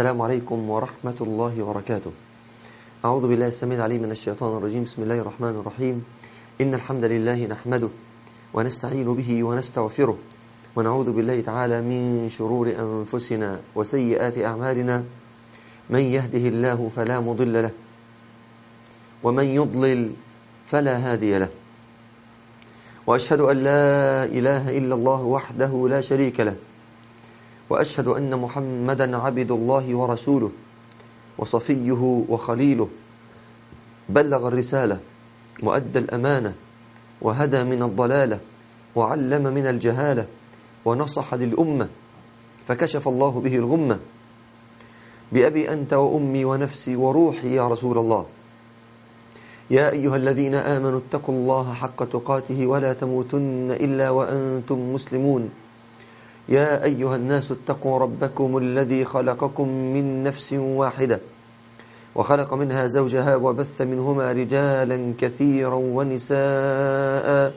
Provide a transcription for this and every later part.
السلام عليكم ورحمة الله وبركاته أعوذ بالله السميع العليم من الشيطان الرجيم بسم الله الرحمن الرحيم إن الحمد لله نحمده ونستعين به ونستغفره ونعوذ بالله تعالى من شرور أنفسنا وسيئات أعمالنا من يهده الله فلا مضل له ومن يضلل فلا هادي له وأشهد أن لا إله إلا الله وحده لا شريك له وأشهد أن محمدا عبد الله ورسوله وصفيه وخليله بلغ الرسالة وأدى الأمانة وهدى من الضلالة وعلم من الجهالة ونصح للأمة فكشف الله به الغمة بأبي أنت وأمي ونفسي وروحي يا رسول الله يا أيها الذين آمنوا اتقوا الله حق تقاته ولا تموتن إلا وأنتم مسلمون يا أيها الناس اتقوا ربكم الذي خلقكم من نفس واحدة وخلق منها زوجها وبث منهما رجالا كثيرا ونساء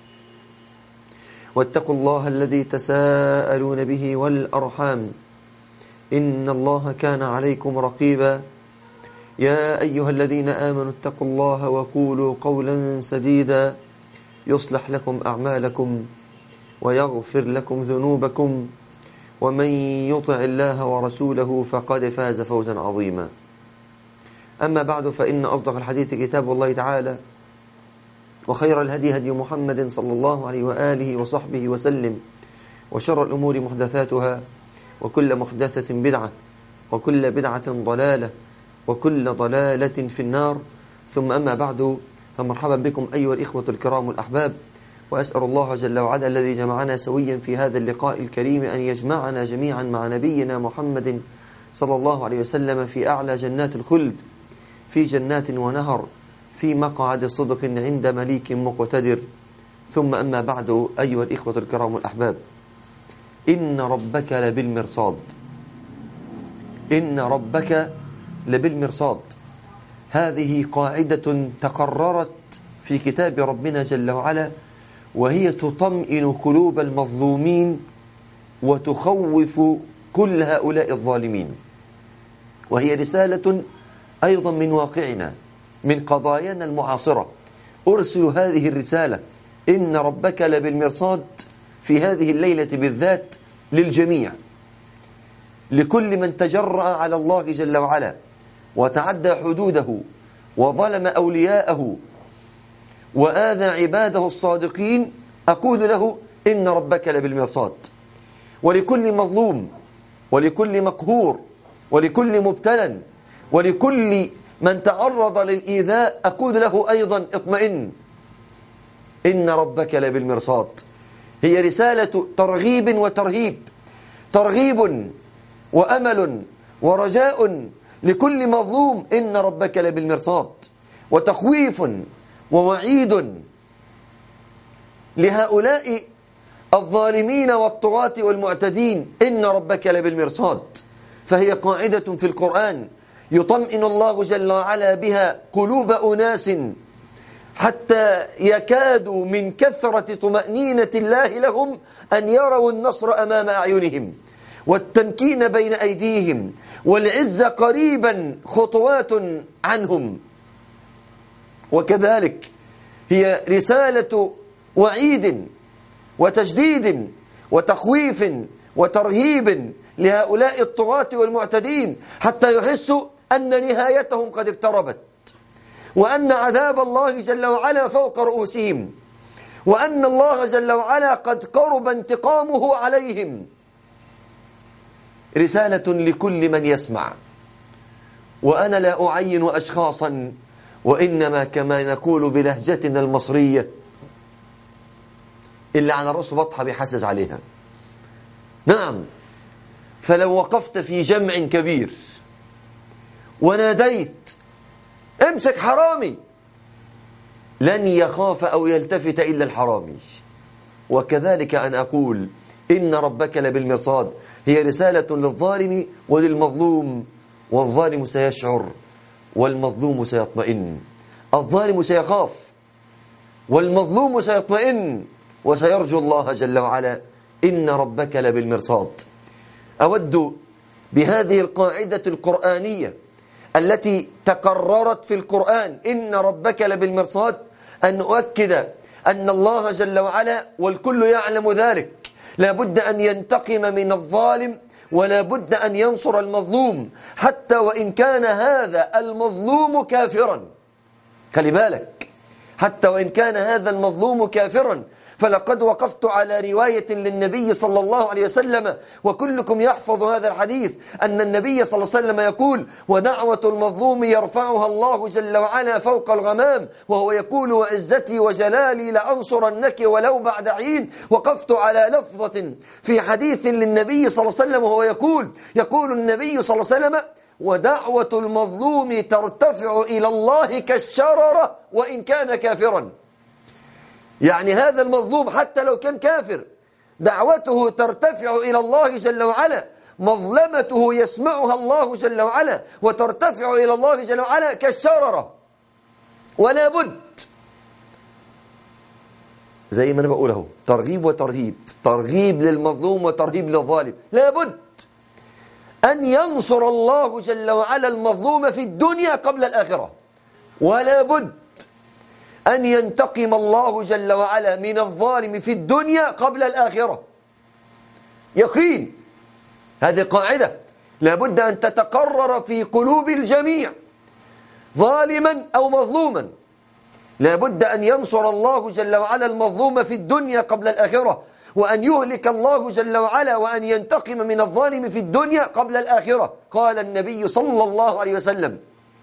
واتقوا الله الذي تساءلون به والأرحام إن الله كان عليكم رقيبا يا أيها الذين آمنوا اتقوا الله وقولوا قولا سديدا يصلح لكم أعمالكم ويغفر لكم ذنوبكم ومن يطع الله ورسوله فقد فاز فوزا عظيما أما بعد فإن أصدق الحديث كتاب الله تعالى وخير الهدي هدي محمد صلى الله عليه وآله وصحبه وسلم وشر الأمور محدثاتها وكل محدثة بدعة وكل بدعة ضلالة وكل ضلالة في النار ثم أما بعد فمرحبا بكم أيها الإخوة الكرام الأحباب وأسأل الله جل وعلا الذي جمعنا سويا في هذا اللقاء الكريم أن يجمعنا جميعا مع نبينا محمد صلى الله عليه وسلم في أعلى جنات الخلد في جنات ونهر في مقعد صدق عند مليك مقتدر ثم أما بعد أيها الإخوة الكرام الأحباب إن ربك لبالمرصاد إن ربك لبالمرصاد هذه قاعدة تقررت في كتاب ربنا جل وعلا وهي تطمئن قلوب المظلومين وتخوف كل هؤلاء الظالمين وهي رسالة أيضا من واقعنا من قضايانا المعاصرة أرسل هذه الرسالة إن ربك لبالمرصاد في هذه الليلة بالذات للجميع لكل من تجرأ على الله جل وعلا وتعدى حدوده وظلم أولياءه وآذى عباده الصادقين أقول له إن ربك لبالمرصاد ولكل مظلوم ولكل مقهور ولكل مبتلى ولكل من تعرض للإيذاء أقول له أيضا اطمئن إن ربك لبالمرصاد هي رسالة ترغيب وترهيب ترغيب وأمل ورجاء لكل مظلوم إن ربك لبالمرصاد وتخويف ووعيد لهؤلاء الظالمين والطغاة والمعتدين إن ربك لبالمرصاد فهي قاعدة في القرآن يطمئن الله جل وعلا بها قلوب أناس حتى يكادوا من كثرة طمأنينة الله لهم أن يروا النصر أمام أعينهم والتمكين بين أيديهم والعز قريبا خطوات عنهم وكذلك هي رسالة وعيد وتجديد وتخويف وترهيب لهؤلاء الطغاة والمعتدين حتى يحسوا أن نهايتهم قد اقتربت وأن عذاب الله جل وعلا فوق رؤوسهم وأن الله جل وعلا قد قرب انتقامه عليهم رسالة لكل من يسمع وأنا لا أعين أشخاصا وإنما كما نقول بلهجتنا المصرية اللي على رأسه بطحة بيحسس عليها نعم فلو وقفت في جمع كبير وناديت امسك حرامي لن يخاف أو يلتفت إلا الحرامي وكذلك أن أقول إن ربك لبالمرصاد هي رسالة للظالم وللمظلوم والظالم سيشعر والمظلوم سيطمئن الظالم سيخاف والمظلوم سيطمئن وسيرجو الله جل وعلا إن ربك لبالمرصاد أود بهذه القاعدة القرآنية التي تقررت في القرآن إن ربك لبالمرصاد أن نؤكد أن الله جل وعلا والكل يعلم ذلك لا بد أن ينتقم من الظالم ولا بد أن ينصر المظلوم حتى وإن كان هذا المظلوم كافرا خلي بالك حتى وإن كان هذا المظلوم كافرا فلقد وقفت على رواية للنبي صلى الله عليه وسلم وكلكم يحفظ هذا الحديث أن النبي صلى الله عليه وسلم يقول ودعوة المظلوم يرفعها الله جل وعلا فوق الغمام وهو يقول وعزتي وجلالي لأنصرنك ولو بعد حين وقفت على لفظة في حديث للنبي صلى الله عليه وسلم وهو يقول يقول النبي صلى الله عليه وسلم ودعوة المظلوم ترتفع إلى الله كالشررة وإن كان كافراً يعني هذا المظلوم حتى لو كان كافر دعوته ترتفع إلى الله جل وعلا مظلمته يسمعها الله جل وعلا وترتفع إلى الله جل وعلا كالشررة ولا بد زي ما أنا بقوله ترغيب وترهيب ترغيب للمظلوم وترهيب للظالم لا بد أن ينصر الله جل وعلا المظلوم في الدنيا قبل الآخرة ولا بد أن ينتقم الله جل وعلا من الظالم في الدنيا قبل الآخرة يقين هذه قاعدة لابد أن تتقرر في قلوب الجميع ظالما أو مظلوما لابد أن ينصر الله جل وعلا المظلوم في الدنيا قبل الآخرة وأن يهلك الله جل وعلا وأن ينتقم من الظالم في الدنيا قبل الآخرة قال النبي صلى الله عليه وسلم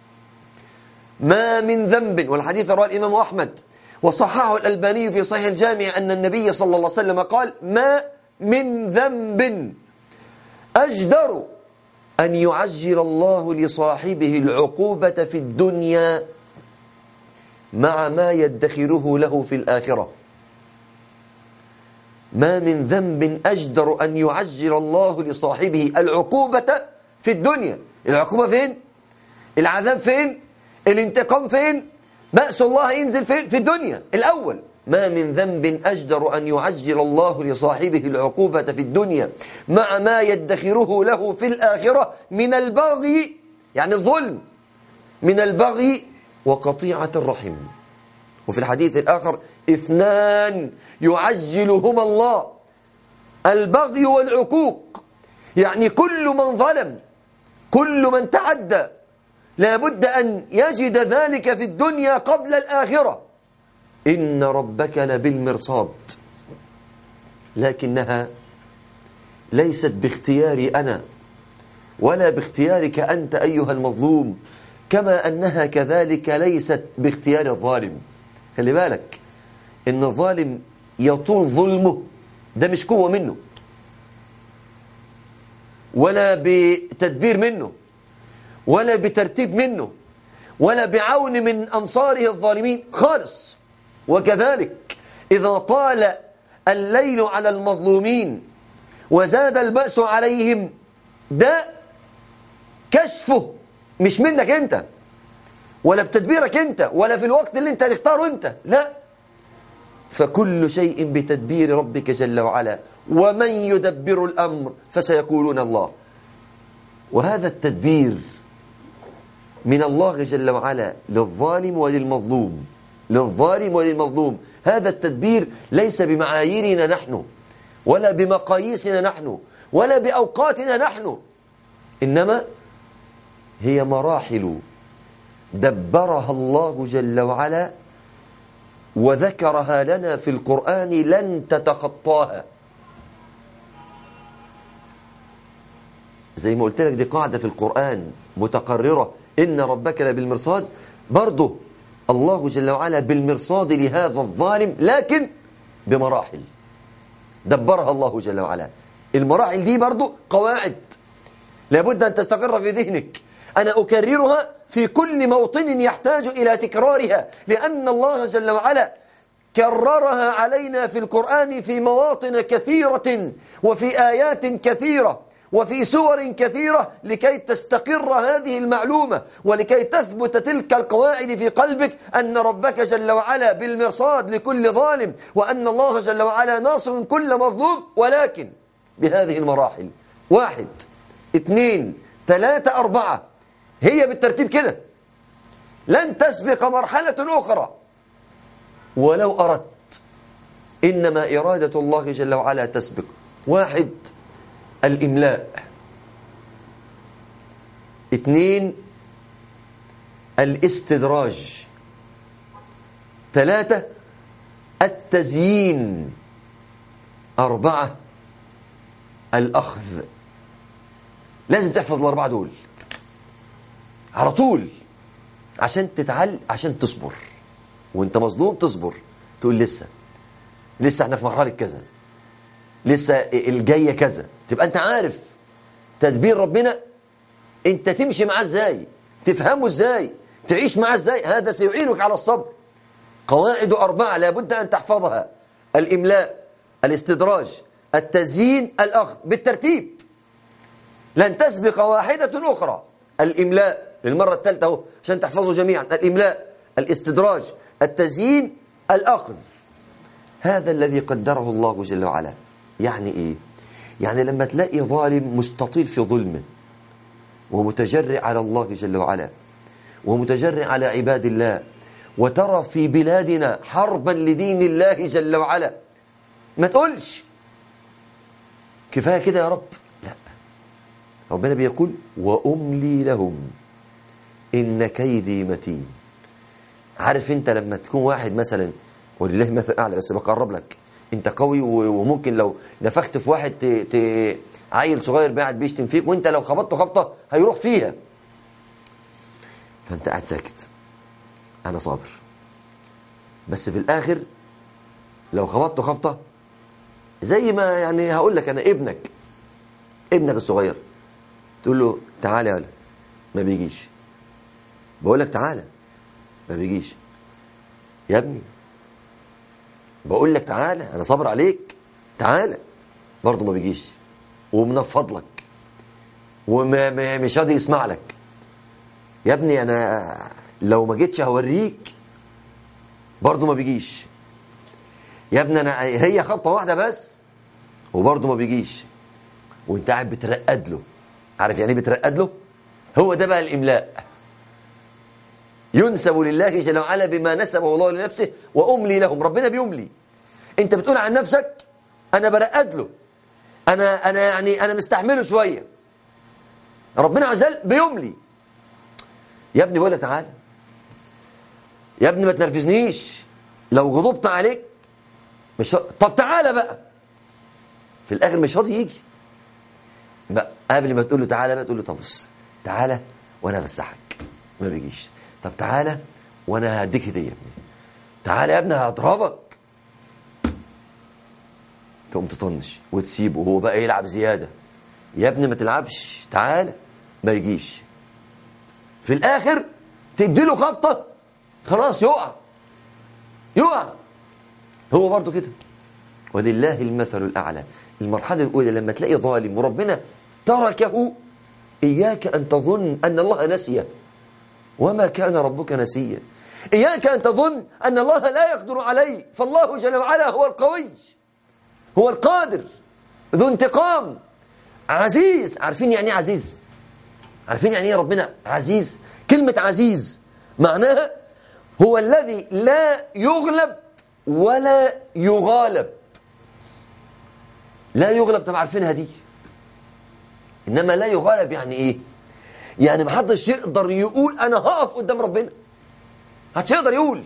ما من ذنب والحديث رواه الإمام أحمد وصححه الألباني في صحيح الجامع أن النبي صلى الله عليه وسلم قال ما من ذنب أجدر أن يعجل الله لصاحبه العقوبة في الدنيا مع ما يدخره له في الآخرة ما من ذنب أجدر أن يعجل الله لصاحبه العقوبة في الدنيا العقوبة فين؟ العذاب فين؟ الانتقام فين بأس الله ينزل فين في الدنيا الأول ما من ذنب أجدر أن يعجل الله لصاحبه العقوبة في الدنيا مع ما يدخره له في الآخرة من البغي يعني الظلم من البغي وقطيعة الرحم وفي الحديث الآخر اثنان يعجلهما الله البغي والعقوق يعني كل من ظلم كل من تعدى لا بد أن يجد ذلك في الدنيا قبل الآخرة إن ربك لبالمرصاد لكنها ليست باختياري أنا ولا باختيارك أنت أيها المظلوم كما أنها كذلك ليست باختيار الظالم خلي بالك إن الظالم يطول ظلمه ده مش قوة منه ولا بتدبير منه ولا بترتيب منه ولا بعون من أنصاره الظالمين خالص وكذلك إذا طال الليل على المظلومين وزاد البأس عليهم ده كشفه مش منك أنت ولا بتدبيرك أنت ولا في الوقت اللي أنت تختاره أنت لا فكل شيء بتدبير ربك جل وعلا ومن يدبر الأمر فسيقولون الله وهذا التدبير من الله جل وعلا للظالم وللمظلوم للظالم وللمظلوم هذا التدبير ليس بمعاييرنا نحن ولا بمقاييسنا نحن ولا بأوقاتنا نحن إنما هي مراحل دبرها الله جل وعلا وذكرها لنا في القرآن لن تتخطاها زي ما قلت لك دي قاعدة في القرآن متقررة إن ربك لبالمرصاد برضه الله جل وعلا بالمرصاد لهذا الظالم لكن بمراحل دبرها الله جل وعلا المراحل دي برضه قواعد لابد أن تستقر في ذهنك أنا أكررها في كل موطن يحتاج إلى تكرارها لأن الله جل وعلا كررها علينا في القرآن في مواطن كثيرة وفي آيات كثيرة وفي سور كثيرة لكي تستقر هذه المعلومة ولكي تثبت تلك القواعد في قلبك أن ربك جل وعلا بالمرصاد لكل ظالم وأن الله جل وعلا ناصر كل مظلوم ولكن بهذه المراحل واحد اثنين ثلاثة أربعة هي بالترتيب كده لن تسبق مرحلة أخرى ولو أردت إنما إرادة الله جل وعلا تسبق واحد الإملاء اثنين الاستدراج ثلاثة التزيين أربعة الأخذ لازم تحفظ الأربعة دول على طول عشان تتعل عشان تصبر وانت مظلوم تصبر تقول لسه لسه احنا في مرحلة كذا لسه الجاية كذا تبقى انت عارف تدبير ربنا انت تمشي معاه ازاي تفهمه ازاي تعيش معاه ازاي هذا سيعينك على الصبر قواعد أربعة لابد أن تحفظها الإملاء الاستدراج التزيين الأخذ بالترتيب لن تسبق واحدة أخرى الإملاء للمرة الثالثة اهو عشان تحفظوا جميعا الإملاء الاستدراج التزيين الأخذ هذا الذي قدره الله جل وعلا يعني إيه يعني لما تلاقي ظالم مستطيل في ظلمه ومتجرع على الله جل وعلا ومتجرع على عباد الله وترى في بلادنا حربا لدين الله جل وعلا ما تقولش كفاية كده يا رب لا ربنا بيقول وأملي لهم إن كيدي متين عارف انت لما تكون واحد مثلا ولله مثل أعلى بس بقرب لك انت قوي وممكن لو نفخت في واحد ت... ت... عيل صغير قاعد بيشتم فيك وانت لو خبطته خبطه هيروح فيها فانت قاعد ساكت انا صابر بس في الاخر لو خبطته خبطه زي ما يعني هقول لك انا ابنك ابنك الصغير تقول له تعالى يا ولد ما بيجيش بقول لك تعالى ما بيجيش يا ابني بقول لك تعالى انا صابر عليك تعالى برضه ما بيجيش ومنفض لك ومش راضي يسمع لك يا ابني انا لو ما جيتش هوريك برضه ما بيجيش يا ابني انا هي خبطه واحده بس وبرضه ما بيجيش وانت قاعد بترقد له عارف يعني ايه بترقد له هو ده بقى الاملاء ينسب لله جل وعلا بما نسبه الله لنفسه واملي لهم ربنا بيملي انت بتقول عن نفسك انا برقد له انا انا يعني انا مستحمله شويه ربنا عز وجل بيملي يا ابني بقول لك تعالى يا ابني ما تنرفزنيش لو غضبت عليك مش طب تعالى بقى في الاخر مش راضي يجي بقى قبل ما تقول له تعالى بقى تقول له طب بص تعالى وانا افسحك ما بيجيش طب تعالى وانا هديك هديه يا ابني تعالى يا ابني هضربك تقوم تطنش وتسيبه وهو بقى يلعب زياده يا ابني ما تلعبش تعالى ما يجيش في الاخر تديله خبطه خلاص يقع يقع هو برضه كده ولله المثل الاعلى المرحله الاولى لما تلاقي ظالم وربنا تركه اياك ان تظن ان الله نسيه وما كان ربك نسيا اياك ان تظن ان الله لا يقدر عليه فالله جل وعلا هو القوي هو القادر ذو انتقام عزيز عارفين يعني ايه عزيز عارفين يعني ايه ربنا عزيز كلمة عزيز معناها هو الذي لا يغلب ولا يغالب لا يغلب طب عارفينها دي انما لا يغالب يعني ايه يعني ما حدش يقدر يقول انا هقف قدام ربنا محدش يقدر يقول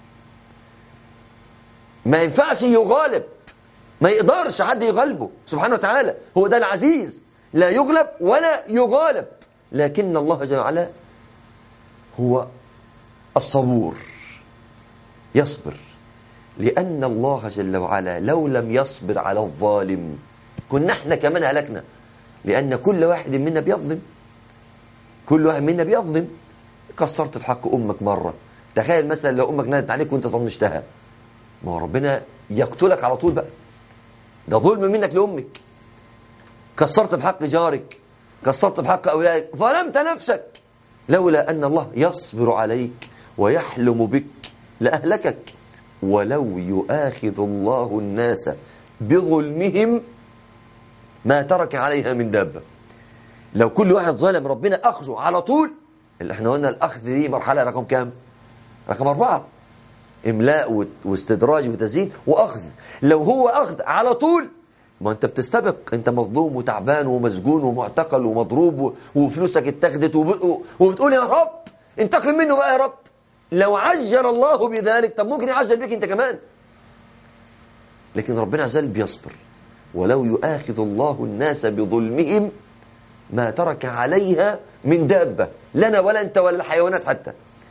ما ينفعش يغالب ما يقدرش حد يغلبه سبحانه وتعالى هو ده العزيز لا يغلب ولا يغالب لكن الله جل وعلا هو الصبور يصبر لأن الله جل وعلا لو لم يصبر على الظالم كنا احنا كمان هلكنا لأن كل واحد منا بيظلم كل واحد منا بيظلم قصرت في حق أمك مرة تخيل مثلا لو أمك نادت عليك وأنت طنشتها ما هو ربنا يقتلك على طول بقى ده ظلم منك لأمك كسرت في حق جارك كسرت في حق أولادك ظلمت نفسك لولا أن الله يصبر عليك ويحلم بك لأهلكك ولو يؤاخذ الله الناس بظلمهم ما ترك عليها من دابة لو كل واحد ظلم ربنا أخذه على طول اللي احنا قلنا الأخذ دي مرحلة رقم كام رقم أربعة إملاء واستدراج وتزيين وأخذ لو هو أخذ على طول ما أنت بتستبق أنت مظلوم وتعبان ومسجون ومعتقل ومضروب وفلوسك اتخذت وبتقول يا رب انتقم منه بقى يا رب لو عجل الله بذلك طب ممكن يعجل بك أنت كمان لكن ربنا عز وجل بيصبر ولو يؤاخذ الله الناس بظلمهم ما ترك عليها من دابة لنا ولا أنت ولا الحيوانات حتى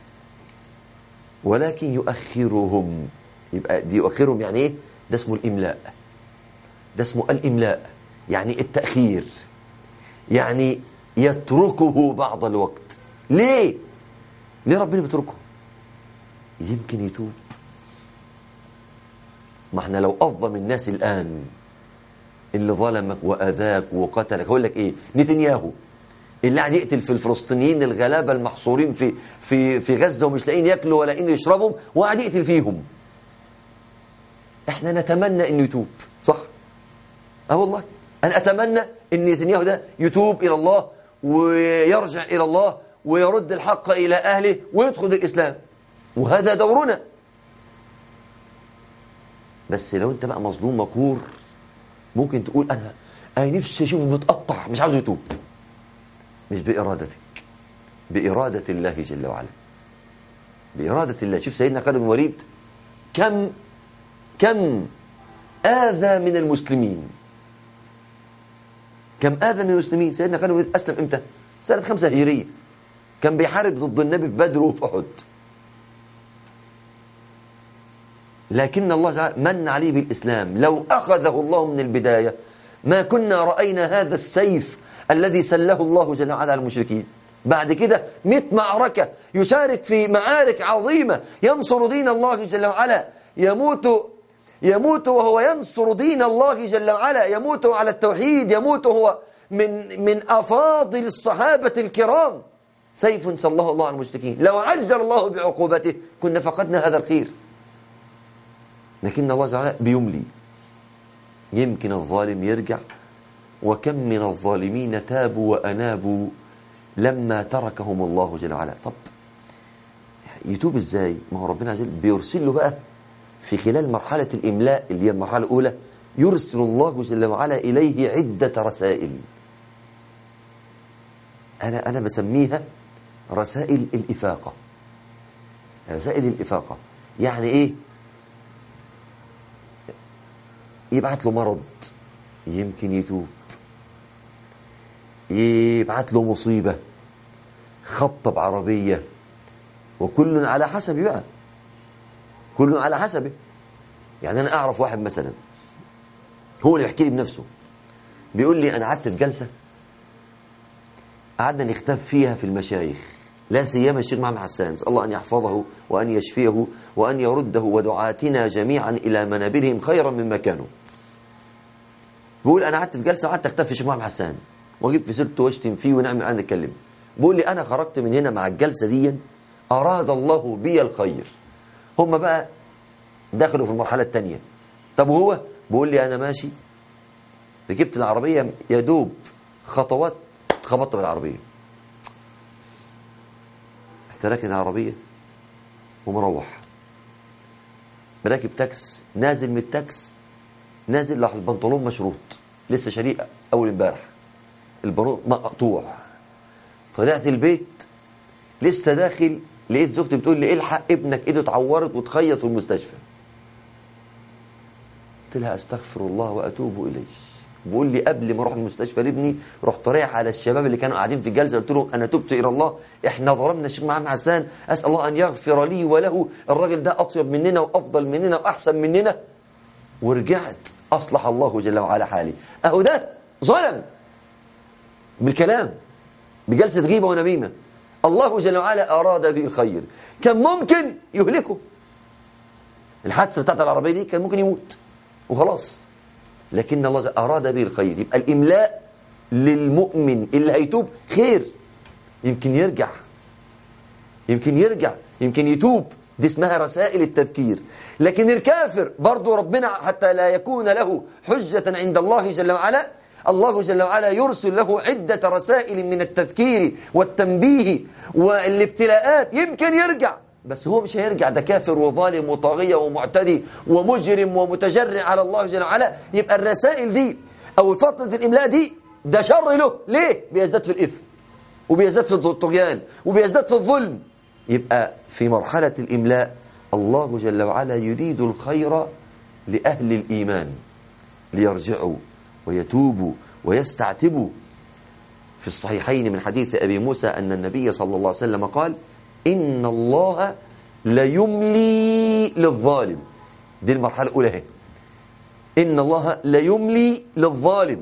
ولكن يؤخرهم يبقى دي يؤخرهم يعني ايه ده اسمه الإملاء ده اسمه الإملاء يعني التأخير يعني يتركه بعض الوقت ليه ليه ربنا بيتركه يمكن يتوب ما احنا لو أظلم الناس الآن اللي ظلمك وأذاك وقتلك هقول لك إيه نتنياهو اللي قاعد يقتل في الفلسطينيين الغلابة المحصورين في في في غزة ومش لاقيين ياكلوا ولا لاقيين يشربوا وقاعد يقتل فيهم احنا نتمنى انه يتوب صح اه والله انا اتمنى ان نتنياهو ده يتوب الى الله ويرجع الى الله ويرد الحق الى اهله ويدخل الاسلام وهذا دورنا بس لو انت بقى مظلوم مقهور ممكن تقول انا انا نفسي اشوفه متقطع مش عاوز يتوب مش بارادتك باراده الله جل وعلا باراده الله شوف سيدنا خالد بن الوليد كم كم اذى من المسلمين كم اذى من المسلمين سيدنا خالد بن الوليد اسلم امتى سنه خمسة هجريه كان بيحارب ضد النبي في بدر وفي احد لكن الله تعالى من عليه بالإسلام لو أخذه الله من البداية ما كنا رأينا هذا السيف الذي سله الله جل وعلا على المشركين بعد كده مئة معركة يشارك في معارك عظيمة ينصر دين الله جل وعلا يموت يموت وهو ينصر دين الله جل وعلا يموت على التوحيد يموت هو من من أفاضل الصحابة الكرام سيف سله الله على المشركين لو عجل الله بعقوبته كنا فقدنا هذا الخير لكن الله تعالى بيملي يمكن الظالم يرجع وكم من الظالمين تابوا وأنابوا لما تركهم الله جل وعلا طب يتوب ازاي ما هو ربنا عز وجل بيرسل له بقى في خلال مرحلة الإملاء اللي هي المرحلة الأولى يرسل الله جل وعلا إليه عدة رسائل أنا أنا بسميها رسائل الإفاقة رسائل الإفاقة يعني إيه يبعت له مرض يمكن يتوب يبعت له مصيبة خبطة بعربية وكل على حسبه بقى كل على حسبه يعني أنا أعرف واحد مثلا هو اللي بيحكي لي بنفسه بيقول لي أنا قعدت في جلسة قعدنا نختف فيها في المشايخ لا سيما الشيخ محمد حسان نسأل الله أن يحفظه وأن يشفيه وأن يرده ودعاتنا جميعا إلى منابرهم خيرا مما كانوا بيقول أنا قعدت في جلسة وقعدت أختفي الشيخ محمد حسان وأجيب في سيرته واشتم فيه ونعمل أنا نتكلم بيقول لي أنا خرجت من هنا مع الجلسة دي أراد الله بي الخير هم بقى دخلوا في المرحلة الثانية طب وهو بيقول لي أنا ماشي ركبت العربية يا دوب خطوات اتخبطت بالعربية رحت راكن العربية ومروح براكب تاكس نازل من التاكس نازل راح البنطلون مشروط لسه شاريه اول امبارح البنطلون مقطوع طلعت البيت لسه داخل لقيت زوجتي بتقول لي الحق ابنك ايده اتعورت وتخيط في المستشفى قلت لها استغفر الله واتوب اليه بيقول لي قبل ما اروح المستشفى لابني رحت رايح على الشباب اللي كانوا قاعدين في الجلسه قلت لهم انا تبت الى الله احنا ظلمنا الشيخ محمد حسان اسال الله ان يغفر لي وله الراجل ده اطيب مننا وافضل مننا واحسن مننا ورجعت اصلح الله جل وعلا حالي اهو ده ظلم بالكلام بجلسه غيبه ونميمه الله جل وعلا اراد به الخير كان ممكن يهلكه الحادثه بتاعت العربيه دي كان ممكن يموت وخلاص لكن الله أراد به الخير يبقى الإملاء للمؤمن اللي هيتوب خير يمكن يرجع يمكن يرجع يمكن يتوب دي اسمها رسائل التذكير لكن الكافر برضو ربنا حتى لا يكون له حجة عند الله جل وعلا الله جل وعلا يرسل له عدة رسائل من التذكير والتنبيه والابتلاءات يمكن يرجع بس هو مش هيرجع ده كافر وظالم وطاغية ومعتدي ومجرم ومتجرع على الله جل وعلا يبقى الرسائل دي أو فترة الإملاء دي ده شر له ليه؟ بيزداد في الإثم وبيزداد في الطغيان وبيزداد في الظلم يبقى في مرحلة الإملاء الله جل وعلا يريد الخير لأهل الإيمان ليرجعوا ويتوبوا ويستعتبوا في الصحيحين من حديث أبي موسى أن النبي صلى الله عليه وسلم قال إن الله ليملي للظالم دي المرحلة الأولى هي إن الله ليملي للظالم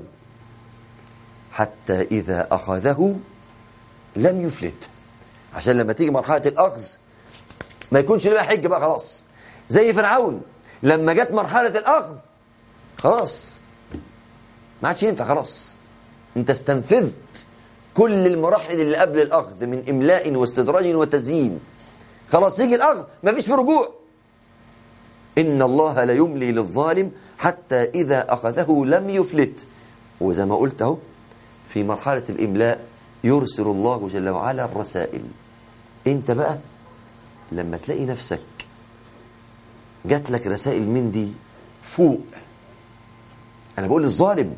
حتى إذا أخذه لم يفلت عشان لما تيجي مرحلة الأخذ ما يكونش لها حج بقى خلاص زي فرعون لما جت مرحلة الأخذ خلاص ما عادش ينفع خلاص انت استنفذت كل المراحل اللي قبل الأخذ من إملاء واستدراج وتزيين خلاص يجي الأخذ ما فيش في رجوع إن الله ليملي للظالم حتى إذا أخذه لم يفلت وزي ما قلت اهو في مرحلة الإملاء يرسل الله جل وعلا الرسائل انت بقى لما تلاقي نفسك جات لك رسائل من دي فوق انا بقول للظالم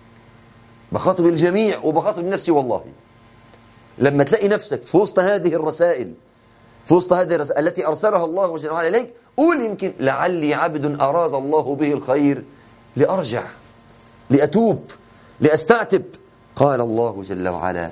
بخاطب الجميع وبخاطب نفسي والله لما تلاقي نفسك في وسط هذه الرسائل في وسط هذه الرسائل التي ارسلها الله جل وعلا اليك قول يمكن لعلي عبد اراد الله به الخير لارجع لاتوب لاستعتب قال الله جل وعلا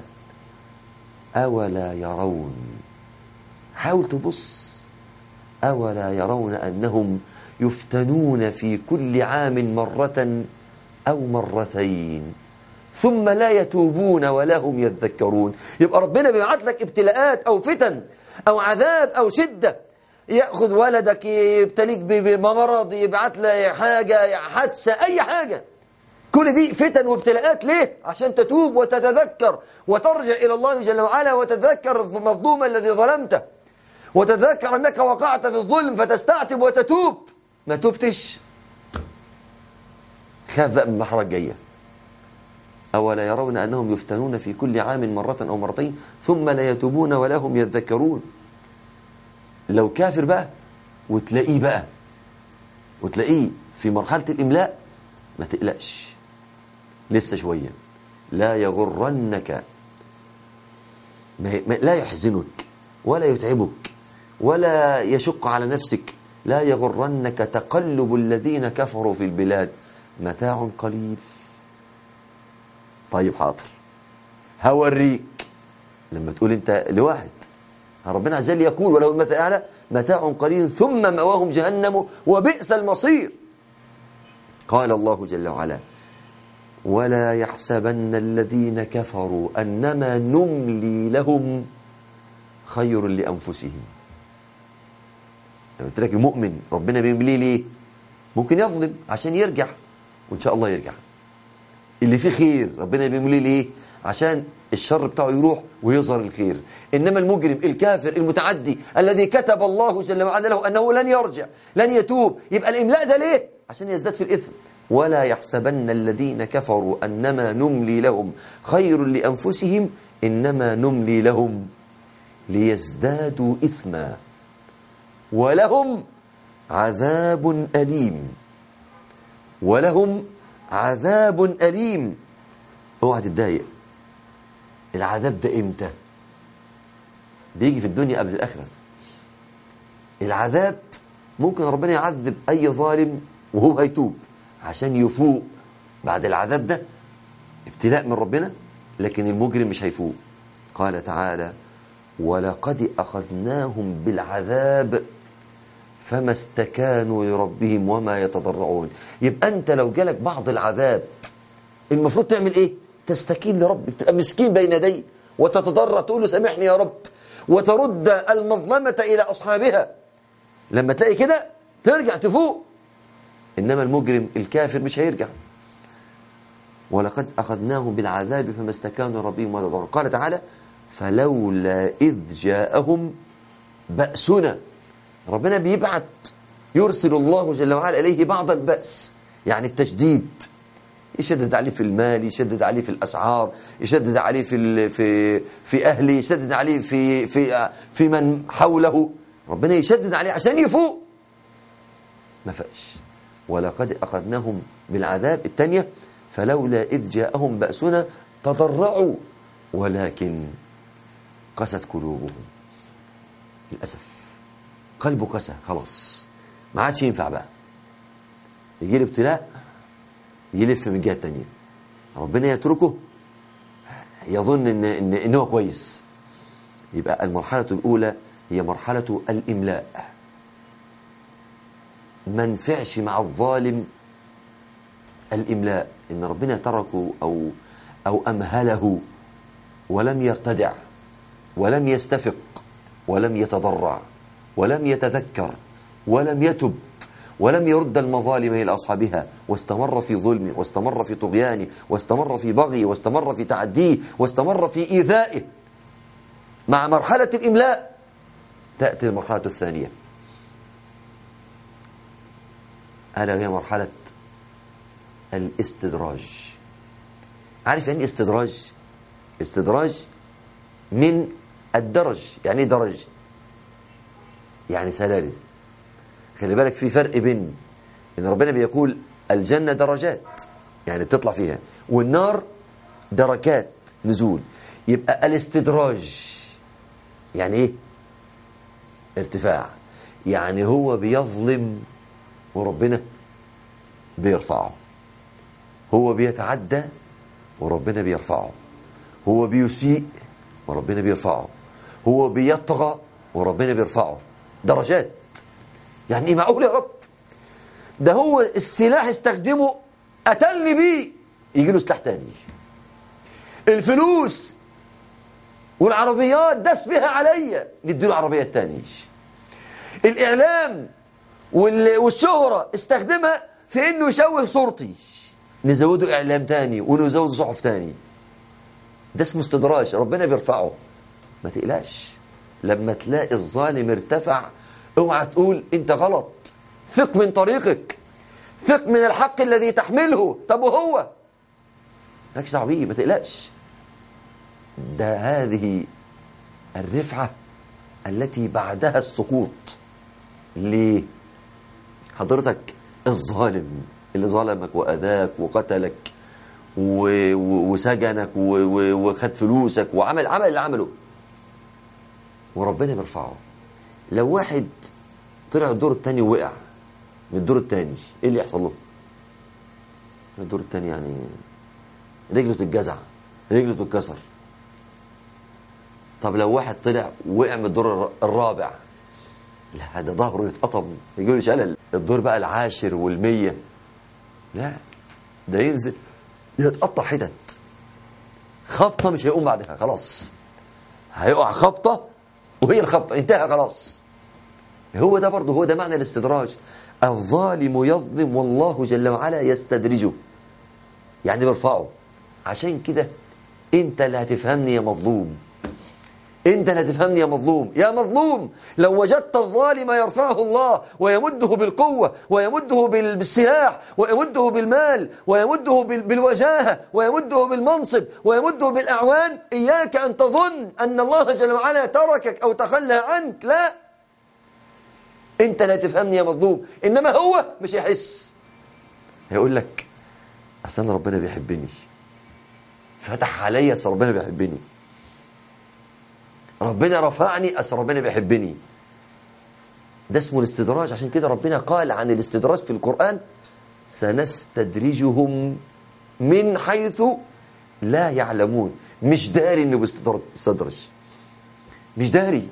أولا يرون حاول تبص أولا يرون أنهم يفتنون في كل عام مرة أو مرتين ثم لا يتوبون ولا هم يذكرون يبقى ربنا بيبعت لك ابتلاءات أو فتن أو عذاب أو شدة يأخذ ولدك يبتليك بمرض يبعت له حاجة حادثة أي حاجة كل دي فتن وابتلاءات ليه؟ عشان تتوب وتتذكر وترجع إلى الله جل وعلا وتتذكر المظلوم الذي ظلمته وتتذكر أنك وقعت في الظلم فتستعتب وتتوب ما تبتش خاف بقى من المحرة الجاية أولا يرون أنهم يفتنون في كل عام مرة أو مرتين ثم لا يتوبون ولا هم يذكرون لو كافر بقى وتلاقيه بقى وتلاقيه في مرحلة الإملاء ما تقلقش لسه شوية لا يغرنك لا يحزنك ولا يتعبك ولا يشق على نفسك لا يغرنك تقلب الذين كفروا في البلاد متاع قليل طيب حاضر هوريك لما تقول انت لواحد ربنا عز وجل يقول وله المثل الاعلى متاع قليل ثم مأواهم جهنم وبئس المصير قال الله جل وعلا ولا يحسبن الذين كفروا أنما نملي لهم خير لأنفسهم قلت لك المؤمن ربنا بيمليه ليه ممكن يظلم عشان يرجع وإن شاء الله يرجع اللي فيه خير ربنا بيمليه ليه عشان الشر بتاعه يروح ويظهر الخير إنما المجرم الكافر المتعدي الذي كتب الله جل وعلا له أنه لن يرجع لن يتوب يبقى الإملاء ده ليه عشان يزداد في الإثم ولا يحسبن الذين كفروا أنما نملي لهم خير لأنفسهم إنما نملي لهم ليزدادوا إثما ولهم عذاب أليم ولهم عذاب أليم اوعى تتضايق العذاب ده امتى بيجي في الدنيا قبل الآخرة العذاب ممكن ربنا يعذب أي ظالم وهو هيتوب عشان يفوق بعد العذاب ده ابتلاء من ربنا لكن المجرم مش هيفوق قال تعالى ولقد أخذناهم بالعذاب فما استكانوا لربهم وما يتضرعون يبقى أنت لو جالك بعض العذاب المفروض تعمل إيه تستكين لربك تبقى مسكين بين يديه وتتضرع تقول له سامحني يا رب وترد المظلمة إلى أصحابها لما تلاقي كده ترجع تفوق إنما المجرم الكافر مش هيرجع ولقد أخذناهم بالعذاب فما استكانوا ربهم ولا ضروا قال تعالى فلولا إذ جاءهم بأسنا ربنا بيبعت يرسل الله جل وعلا إليه بعض البأس يعني التشديد يشدد عليه في المال يشدد عليه في الأسعار يشدد عليه في في في أهله يشدد عليه في في في من حوله ربنا يشدد عليه عشان يفوق ما فاش ولقد أخذناهم بالعذاب الثانية فلولا إذ جاءهم بأسنا تضرعوا ولكن قست قلوبهم للأسف قلبه قسى خلاص ما عادش ينفع بقى يجي له ابتلاء يلف من الجهه الثانيه ربنا يتركه يظن ان ان, إن هو كويس يبقى المرحله الاولى هي مرحله الاملاء ما نفعش مع الظالم الاملاء ان ربنا تركه او او امهله ولم يرتدع ولم يستفق ولم يتضرع ولم يتذكر ولم يتب ولم يرد المظالم إلى أصحابها واستمر في ظلمه واستمر في طغيانه واستمر في بغيه واستمر في تعديه واستمر في إيذائه مع مرحلة الإملاء تأتي المرحلة الثانية ألا هي مرحلة الاستدراج عارف يعني استدراج استدراج من الدرج يعني ايه درج يعني سلالم خلي بالك في فرق بين ان ربنا بيقول الجنة درجات يعني بتطلع فيها والنار دركات نزول يبقى الاستدراج يعني ايه ارتفاع يعني هو بيظلم وربنا بيرفعه هو بيتعدى وربنا بيرفعه هو بيسيء وربنا بيرفعه هو بيطغى وربنا بيرفعه درجات يعني ايه معقول يا رب ده هو السلاح استخدمه قتلني بيه يجي له سلاح تاني الفلوس والعربيات داس بها عليا نديله عربيات تاني الاعلام والشهرة استخدمها في انه يشوه صورتي نزوده اعلام تاني ونزوده صحف تاني ده اسمه استدراج ربنا بيرفعه ما تقلقش لما تلاقي الظالم ارتفع اوعى تقول انت غلط ثق من طريقك ثق من الحق الذي تحمله طب وهو مالكش دعوه بيه ما تقلقش ده هذه الرفعه التي بعدها السقوط ليه حضرتك الظالم اللي ظلمك واذاك وقتلك وسجنك وخد فلوسك وعمل عمل اللي عمله وربنا بيرفعه لو واحد طلع الدور الثاني ووقع من الدور الثاني ايه اللي يحصل له الدور الثاني يعني رجله تتجزع رجله تتكسر طب لو واحد طلع وقع من الدور الرابع لا ده ظهره يتقطم يجي له شلل الدور بقى العاشر والمية لا ده ينزل يتقطع حتت خبطة مش هيقوم بعدها خلاص هيقع خبطة وهي الخبطة انتهى خلاص هو ده برضه هو ده معنى الاستدراج الظالم يظلم والله جل وعلا يستدرجه يعني بيرفعه عشان كده انت اللي هتفهمني يا مظلوم انت اللي هتفهمني يا مظلوم يا مظلوم لو وجدت الظالم يرفعه الله ويمده بالقوة ويمده بالسلاح ويمده بالمال ويمده بالوجاهة ويمده بالمنصب ويمده بالأعوان إياك أن تظن أن الله جل وعلا تركك أو تخلى عنك لا انت لا تفهمني يا مظلوم انما هو مش يحس هيقول لك اصل انا ربنا بيحبني فتح عليا اصل ربنا بيحبني ربنا رفعني اصل ربنا بيحبني ده اسمه الاستدراج عشان كده ربنا قال عن الاستدراج في القرآن سنستدرجهم من حيث لا يعلمون مش داري انه بيستدرج مش داري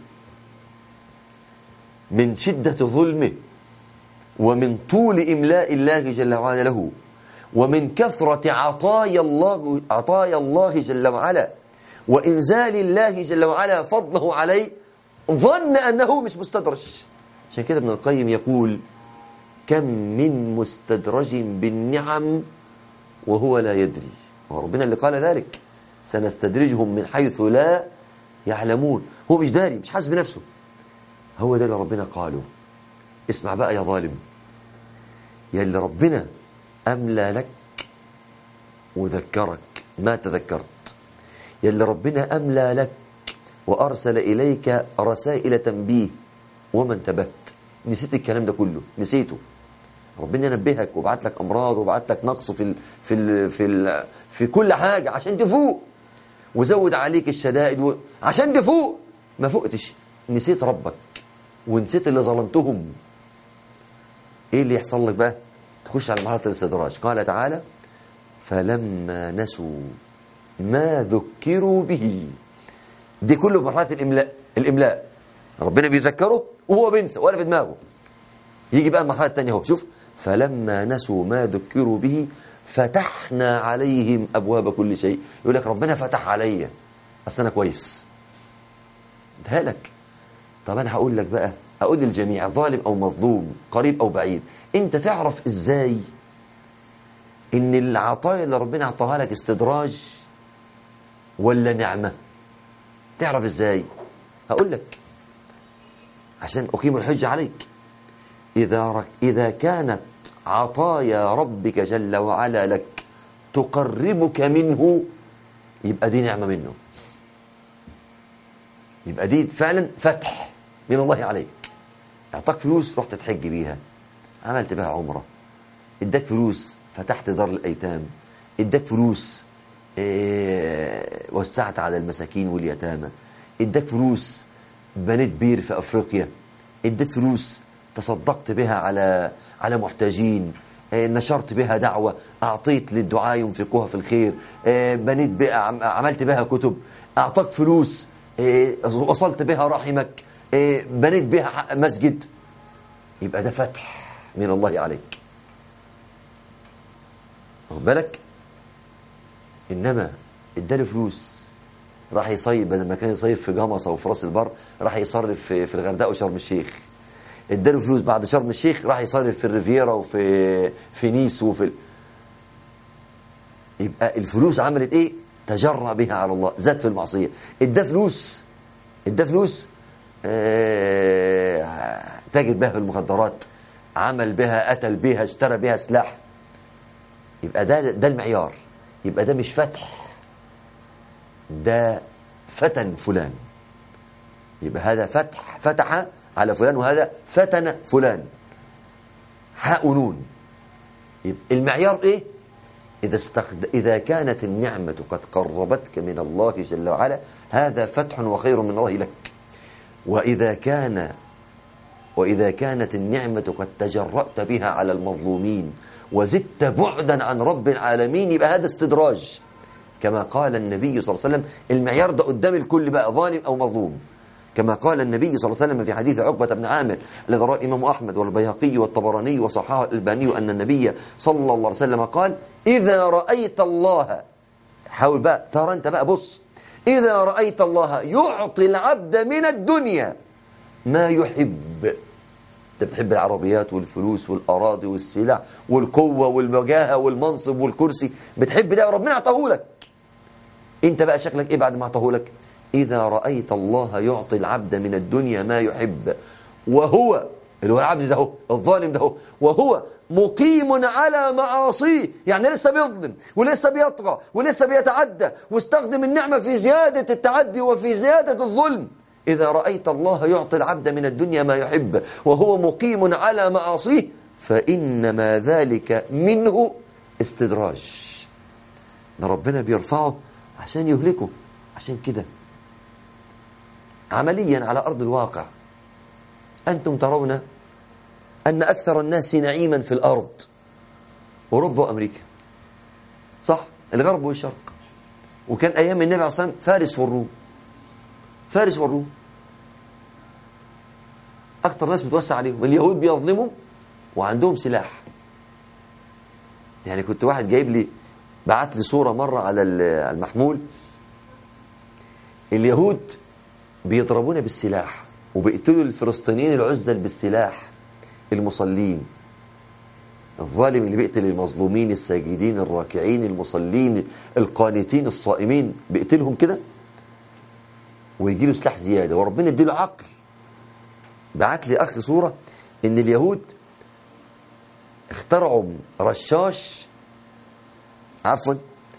من شدة ظلمه ومن طول إملاء الله جل وعلا له ومن كثرة عطايا الله عطايا الله جل وعلا وإنزال الله جل وعلا فضله عليه ظن أنه مش مستدرج عشان كده ابن القيم يقول كم من مستدرج بالنعم وهو لا يدري وربنا اللي قال ذلك سنستدرجهم من حيث لا يعلمون هو مش داري مش حاسس بنفسه هو ده اللي ربنا قاله اسمع بقى يا ظالم يا اللي ربنا أملى لك وذكرك ما تذكرت يلي ربنا أملى لك وأرسل إليك رسائل تنبيه وما انتبهت نسيت الكلام ده كله نسيته ربنا نبهك وبعت لك امراض وبعت لك نقص في ال في ال في ال في كل حاجه عشان تفوق وزود عليك الشدائد و... عشان تفوق ما فقتش نسيت ربك ونسيت اللي ظلمتهم ايه اللي يحصل لك بقى تخش على مرحله الاستدراج قال تعالى فلما نسوا ما ذكروا به دي كله في مرحله الاملاء الاملاء ربنا بيذكره وهو بينسى ولا في دماغه يجي بقى المرحله الثانيه اهو شوف فلما نسوا ما ذكروا به فتحنا عليهم ابواب كل شيء يقول لك ربنا فتح عليا اصل انا كويس اديها لك طب انا هقول لك بقى اقول للجميع ظالم او مظلوم قريب او بعيد انت تعرف ازاي ان العطايا اللي ربنا اعطاها لك استدراج ولا نعمه تعرف ازاي هقول لك عشان اقيم الحجه عليك اذا رك اذا كانت عطايا ربك جل وعلا لك تقربك منه يبقى دي نعمه منه يبقى دي فعلا فتح من الله عليك اعطاك فلوس رحت تحج بيها عملت بها عمره اداك فلوس فتحت دار الايتام اداك فلوس اه وسعت على المساكين واليتامى اداك فلوس بنيت بير في افريقيا اديت فلوس تصدقت بها على على محتاجين اه نشرت بها دعوة أعطيت للدعاء ينفقوها في الخير اه بنيت بها عملت بها كتب أعطاك فلوس وصلت بها رحمك بنيت بها مسجد يبقى ده فتح من الله عليك واخد بالك انما اداله فلوس راح يصيف بدل ما كان يصيف في جمصة او في راس البر راح يصرف في, في الغردقه وشرم الشيخ اداله فلوس بعد شرم الشيخ راح يصرف في الريفيرا وفي في نيس وفي ال... يبقى الفلوس عملت ايه تجرأ بها على الله زاد في المعصيه اداه فلوس اداه فلوس اه... تاجر بها في المخدرات عمل بها قتل بها اشترى بها سلاح يبقى ده ده المعيار يبقى ده مش فتح ده فتن فلان يبقى هذا فتح فتح على فلان وهذا فتن فلان حاء ونون يبقى المعيار ايه إذا, استخد... إذا كانت النعمة قد قربتك من الله جل وعلا هذا فتح وخير من الله لك وإذا كان وإذا كانت النعمة قد تجرأت بها على المظلومين وزدت بعدا عن رب العالمين يبقى هذا استدراج كما قال النبي صلى الله عليه وسلم المعيار ده قدام الكل بقى ظالم أو مظلوم كما قال النبي صلى الله عليه وسلم في حديث عقبة بن عامر الذي رواه الإمام أحمد والبيهقي والطبراني وصححه الألباني أن النبي صلى الله عليه وسلم قال إذا رأيت الله حاول بقى ترى أنت بقى بص إذا رأيت الله يعطي العبد من الدنيا ما يحب انت بتحب العربيات والفلوس والاراضي والسلع والقوه والوجاهه والمنصب والكرسي بتحب ده وربنا اعطاه لك انت بقى شكلك ايه بعد ما اعطاه لك اذا رايت الله يعطي العبد من الدنيا ما يحب وهو اللي هو العبد ده هو الظالم ده هو وهو مقيم على معاصيه يعني لسه بيظلم ولسه بيطغى ولسه بيتعدى واستخدم النعمه في زياده التعدي وفي زياده الظلم إذا رأيت الله يعطي العبد من الدنيا ما يحب وهو مقيم على معاصيه فإنما ذلك منه استدراج ده ربنا بيرفعه عشان يهلكه عشان كده عمليا على أرض الواقع أنتم ترون أن أكثر الناس نعيما في الأرض أوروبا وأمريكا صح الغرب والشرق وكان أيام النبي عليه الصلاة والسلام فارس والروم فارس والروم أكتر ناس بتوسع عليهم اليهود بيظلموا وعندهم سلاح يعني كنت واحد جايب لي بعت لي صورة مرة على المحمول اليهود بيضربونا بالسلاح وبيقتلوا الفلسطينيين العزل بالسلاح المصلين الظالم اللي بيقتل المظلومين الساجدين الراكعين المصلين القانتين الصائمين بيقتلهم كده ويجي له سلاح زياده وربنا يديله عقل بعت لي اخ صوره ان اليهود اخترعوا رشاش عفوا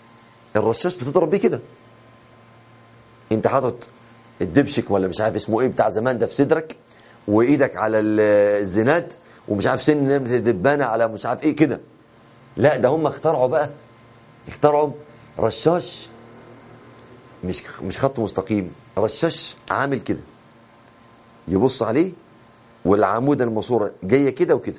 الرشاش بتضرب بيه كده انت حاطط الدبشك ولا مش عارف اسمه ايه بتاع زمان ده في صدرك وايدك على الزناد ومش عارف سن دبانه على مش عارف ايه كده لا ده هم اخترعوا بقى اخترعوا رشاش مش مش خط مستقيم رشاش عامل كده يبص عليه والعمود الماسوره جايه كده وكده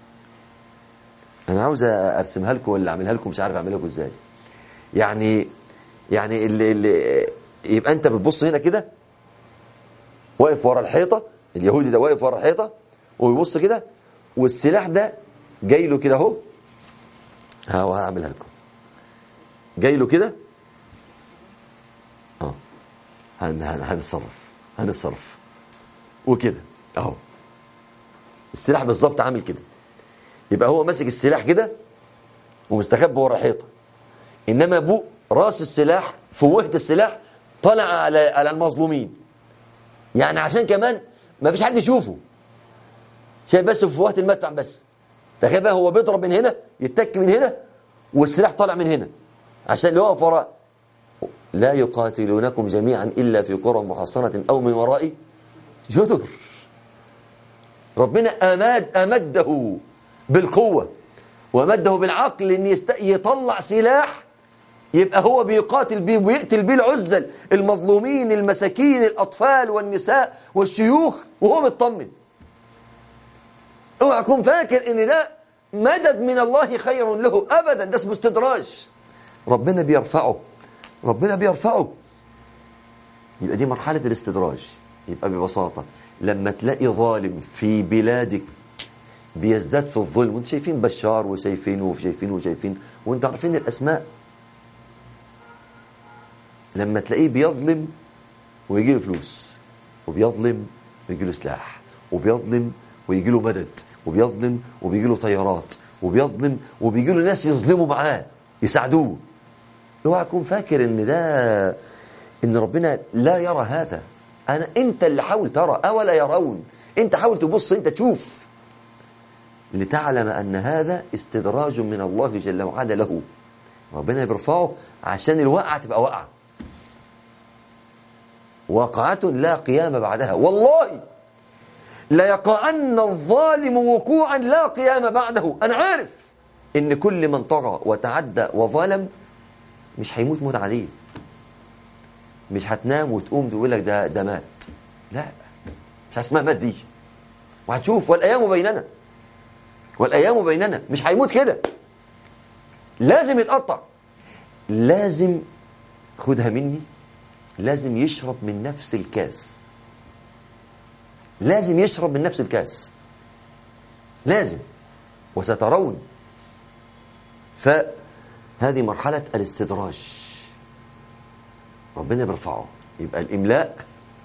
انا عاوز ارسمها لكم ولا اعملها لكم مش عارف اعملها لكم ازاي يعني يعني اللي, اللي يبقى انت بتبص هنا كده واقف ورا الحيطه اليهودي ده واقف ورا الحيطه ويبص كده والسلاح ده جاي له كده اهو هعملها لكم جاي له كده اه هنتصرف هنتصرف وكده اهو السلاح بالظبط عامل كده يبقى هو ماسك السلاح كده ومستخبي ورا حيطه انما ابوه راس السلاح فوهه السلاح طلع على على المظلومين يعني عشان كمان ما فيش حد يشوفه شايف بس فوهه المدفع بس تخيل بقى هو بيضرب من هنا يتك من هنا والسلاح طالع من هنا عشان اللي واقف وراء لا يقاتلونكم جميعا الا في قرى محصنه او من وراء جدر ربنا اماد امده بالقوه وامده بالعقل ان يست... يطلع سلاح يبقى هو بيقاتل بيه ويقتل بيه العزل المظلومين المساكين الأطفال والنساء والشيوخ وهو مطمن اوعى تكون فاكر ان ده مدد من الله خير له ابدا ده اسمه استدراج ربنا بيرفعه ربنا بيرفعه يبقى دي مرحلة الاستدراج يبقى ببساطة لما تلاقي ظالم في بلادك بيزداد في الظلم وانت شايفين بشار وشايفين وشايفين وشايفين وانت عارفين الاسماء لما تلاقيه بيظلم ويجي له فلوس وبيظلم ويجي له سلاح وبيظلم ويجي له مدد وبيظلم وبيجي له طيارات وبيظلم وبيجي له ناس يظلموا معاه يساعدوه اوعى تكون فاكر ان ده ان ربنا لا يرى هذا انا انت اللي حاول ترى اولا يرون انت حاول تبص انت تشوف لتعلم ان هذا استدراج من الله جل وعلا له ربنا بيرفعه عشان الوقعه تبقى وقعه واقعة لا قيام بعدها والله ليقعن الظالم وقوعا لا قيام بعده أنا عارف إن كل من طغى وتعدى وظلم مش هيموت موت عادية مش هتنام وتقوم تقول لك ده ده مات لا مش اسمها مات دي وهتشوف والأيام بيننا والأيام بيننا مش هيموت كده لازم يتقطع لازم خدها مني لازم يشرب من نفس الكاس لازم يشرب من نفس الكاس لازم وسترون فهذه مرحلة الاستدراج ربنا بيرفعه يبقى الإملاء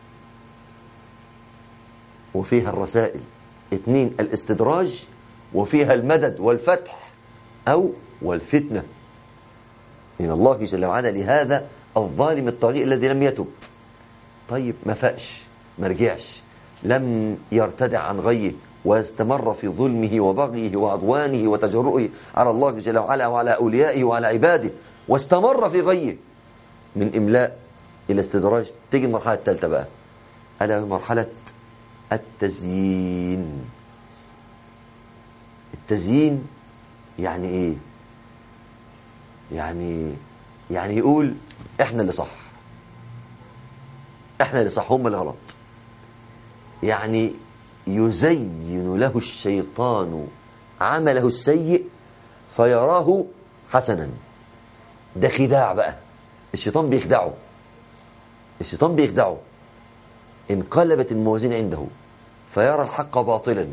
وفيها الرسائل اثنين الاستدراج وفيها المدد والفتح أو والفتنة من الله جل وعلا لهذا الظالم الطاغي الذي لم يتب طيب ما فاقش ما رجعش لم يرتدع عن غيه واستمر في ظلمه وبغيه وعدوانه وتجرؤه على الله جل وعلا وعلى أوليائه وعلى عباده واستمر في غيه من إملاء إلى استدراج تيجي المرحلة الثالثة بقى ألا مرحلة التزيين التزيين يعني إيه يعني يعني يقول احنا اللي صح احنا اللي صح هم اللي غلط يعني يزين له الشيطان عمله السيء فيراه حسنا ده خداع بقى الشيطان بيخدعه الشيطان بيخدعه انقلبت الموازين عنده فيرى الحق باطلا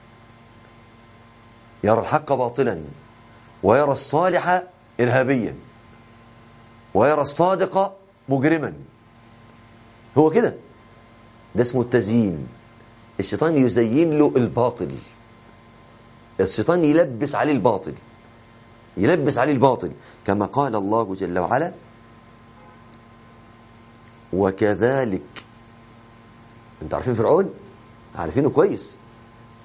يرى الحق باطلا ويرى الصالح إرهابيا ويرى الصادق مجرما هو كده ده اسمه التزيين الشيطان يزين له الباطل الشيطان يلبس عليه الباطل يلبس عليه الباطل كما قال الله جل وعلا وكذلك انت عارفين فرعون عارفينه كويس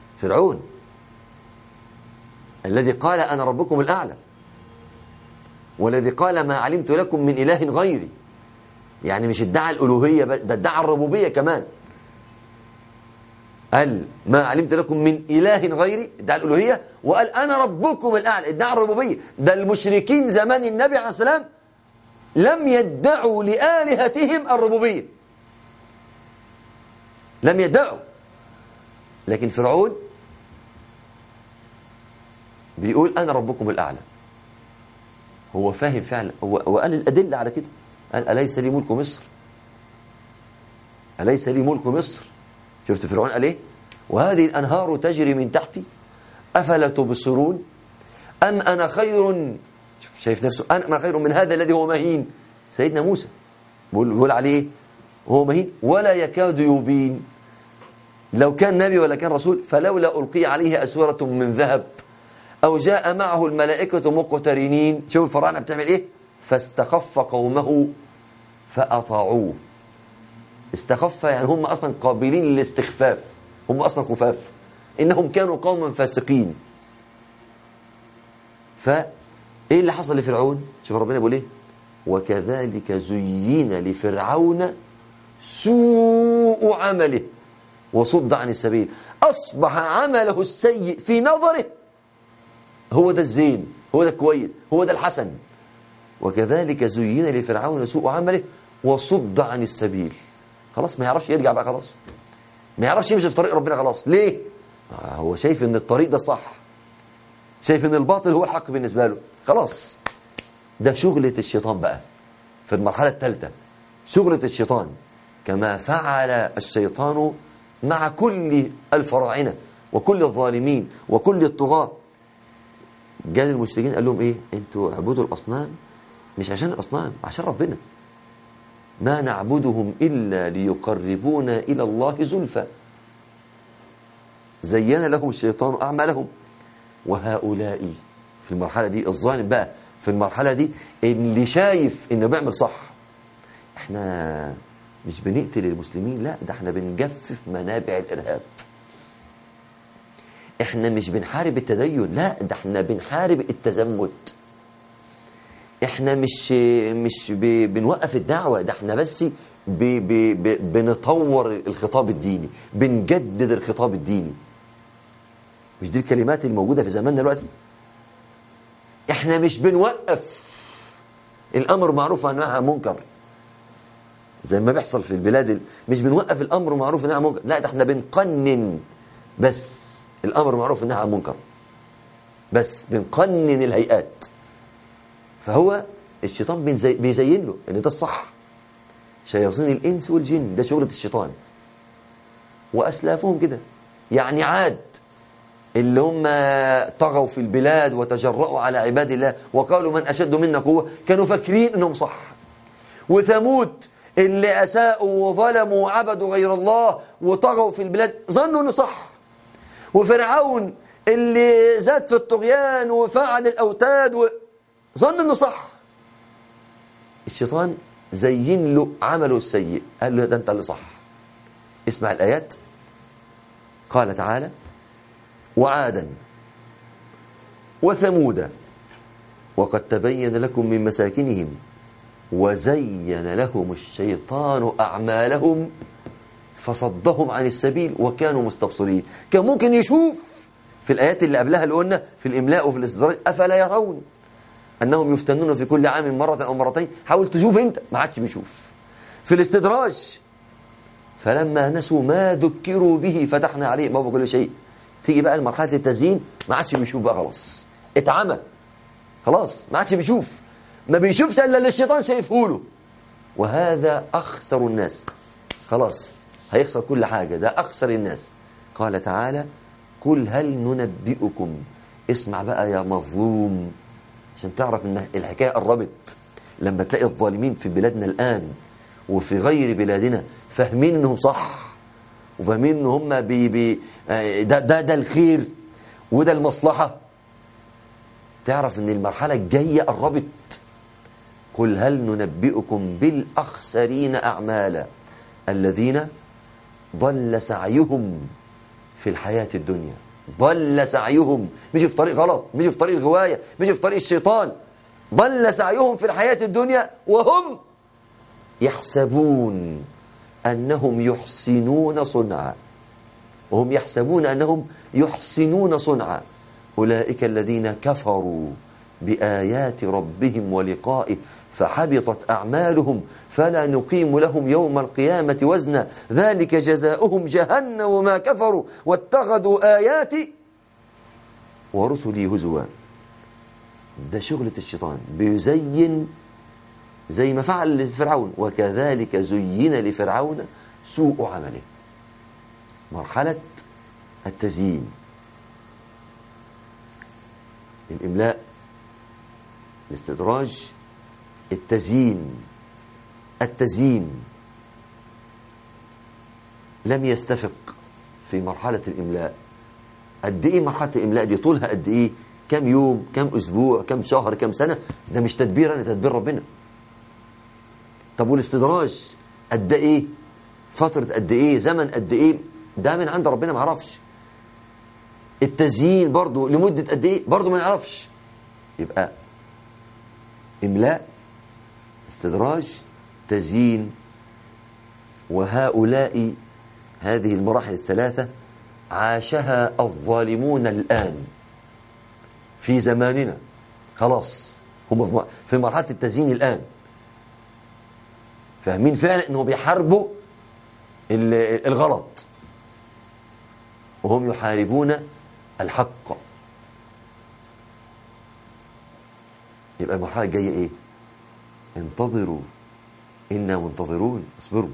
فرعون الذي قال انا ربكم الاعلى والذي قال ما علمت لكم من إله غيري يعني مش ادعى الألوهية ده ادعى الربوبية كمان قال ما علمت لكم من إله غيري ادعى الألوهية وقال أنا ربكم الأعلى ادعى الربوبية ده المشركين زمان النبي عليه السلام لم يدعوا لآلهتهم الربوبية لم يدعوا لكن فرعون بيقول أنا ربكم الأعلى هو فاهم فعلا هو وقال الأدلة على كده قال أليس لي ملك مصر أليس لي ملك مصر شفت فرعون قال إيه وهذه الأنهار تجري من تحتي أفلا تبصرون أم أنا خير شوف شايف نفسه أنا خير من هذا الذي هو مهين سيدنا موسى بيقول بيقول عليه هو مهين ولا يكاد يبين لو كان نبي ولا كان رسول فلولا ألقي عليه أسورة من ذهب أو جاء معه الملائكة مقترنين شوف الفراعنة بتعمل إيه فاستخف قومه فأطاعوه استخف يعني هم أصلا قابلين للاستخفاف هم أصلا خفاف إنهم كانوا قوما فاسقين فإيه اللي حصل لفرعون شوف ربنا بيقول إيه وكذلك زين لفرعون سوء عمله وصد عن السبيل أصبح عمله السيء في نظره هو ده الزين هو ده الكويس هو ده الحسن وكذلك زين لفرعون سوء عمله وصد عن السبيل خلاص ما يعرفش يرجع بقى خلاص ما يعرفش يمشي في طريق ربنا خلاص ليه آه هو شايف ان الطريق ده الصح شايف ان الباطل هو الحق بالنسبه له خلاص ده شغلة الشيطان بقى في المرحلة الثالثة شغلة الشيطان كما فعل الشيطان مع كل الفراعنة وكل الظالمين وكل الطغاة جال المشركين قال لهم ايه انتوا اعبدوا الاصنام مش عشان الاصنام عشان ربنا ما نعبدهم الا ليقربونا الى الله زلفى زين لهم الشيطان اعمالهم وهؤلاء في المرحله دي الظالم بقى في المرحله دي اللي شايف انه بيعمل صح احنا مش بنقتل المسلمين لا ده احنا بنجفف منابع الارهاب احنا مش بنحارب التدين لا ده احنا بنحارب التزمت احنا مش مش ب- بنوقف الدعوة ده احنا بس ب ب ب بنطور الخطاب الديني بنجدد الخطاب الديني مش دي الكلمات الموجودة في زماننا دلوقتي احنا مش بنوقف الامر معروف والنهي عن منكر زي ما بيحصل في البلاد ال- مش بنوقف الامر معروف والنهي عن منكر لا ده احنا بنقنن بس الامر معروف والنهي عن منكر بس بنقنن الهيئات فهو الشيطان بيزي- بيزين له ان ده الصح شياطين الانس والجن ده شغله الشيطان واسلافهم كده يعني عاد اللي هم طغوا في البلاد وتجرؤوا على عباد الله وقالوا من اشد منا قوه كانوا فاكرين انهم صح وثمود اللي اساءوا وظلموا وعبدوا غير الله وطغوا في البلاد ظنوا انه صح وفرعون اللي زاد في الطغيان وفعل الاوتاد و... ظن انه صح الشيطان زين له عمله السيء قال له ده انت اللي صح اسمع الايات قال تعالى وعادا وثمودا وقد تبين لكم من مساكنهم وزين لهم الشيطان اعمالهم فصدهم عن السبيل وكانوا مستبصرين كان ممكن يشوف في الايات اللي قبلها اللي قلنا في الاملاء وفي الاستدراج افلا يرون انهم يفتنون في كل عام مره او مرتين حاول تشوف انت ما عادش بيشوف في الاستدراج فلما نسوا ما ذكروا به فتحنا عليهم ابواب كل شيء تيجي بقى لمرحله التزيين ما عادش بيشوف بقى خلاص اتعمى خلاص ما عادش بيشوف ما بيشوفش الا اللي الشيطان شايفه له وهذا اخسر الناس خلاص هيخسر كل حاجه ده اخسر الناس قال تعالى قل هل ننبئكم اسمع بقى يا مظلوم عشان تعرف ان الحكايه قربت لما تلاقي الظالمين في بلادنا الان وفي غير بلادنا فاهمين انهم صح وفاهمين ان هم بي بي آه، ده ده ده الخير وده المصلحه تعرف ان المرحله الجايه قربت قل هل ننبئكم بالاخسرين اعمالا الذين ضل سعيهم في الحياه الدنيا ضل سعيهم مش في طريق غلط مش في طريق الغوايه مش في طريق الشيطان ضل سعيهم في الحياة الدنيا وهم يحسبون أنهم يحسنون صنعا وهم يحسبون أنهم يحسنون صنعا أولئك الذين كفروا بآيات ربهم ولقائه فحبطت أعمالهم فلا نقيم لهم يوم القيامة وزنا ذلك جزاؤهم جهنم ما كفروا واتخذوا آياتي ورسلي هزوا ده شغلة الشيطان بيزين زي ما فعل لفرعون وكذلك زين لفرعون سوء عمله مرحلة التزيين الإملاء الاستدراج التزيين التزيين لم يستفق في مرحلة الإملاء قد إيه مرحلة الإملاء دي طولها قد إيه كم يوم كم أسبوع كم شهر كم سنة ده مش تدبير أنا تدبير ربنا طب والاستدراج قد إيه فترة قد إيه زمن قد إيه ده من عند ربنا ما عرفش التزيين برضو لمدة قد إيه برضو ما نعرفش يبقى إملاء استدراج تزيين وهؤلاء هذه المراحل الثلاثة عاشها الظالمون الآن في زماننا خلاص هم في مرحلة التزيين الآن فاهمين فعلا انه بيحاربوا الغلط وهم يحاربون الحق يبقى المرحلة الجاية ايه انتظروا إنا منتظرون اصبروا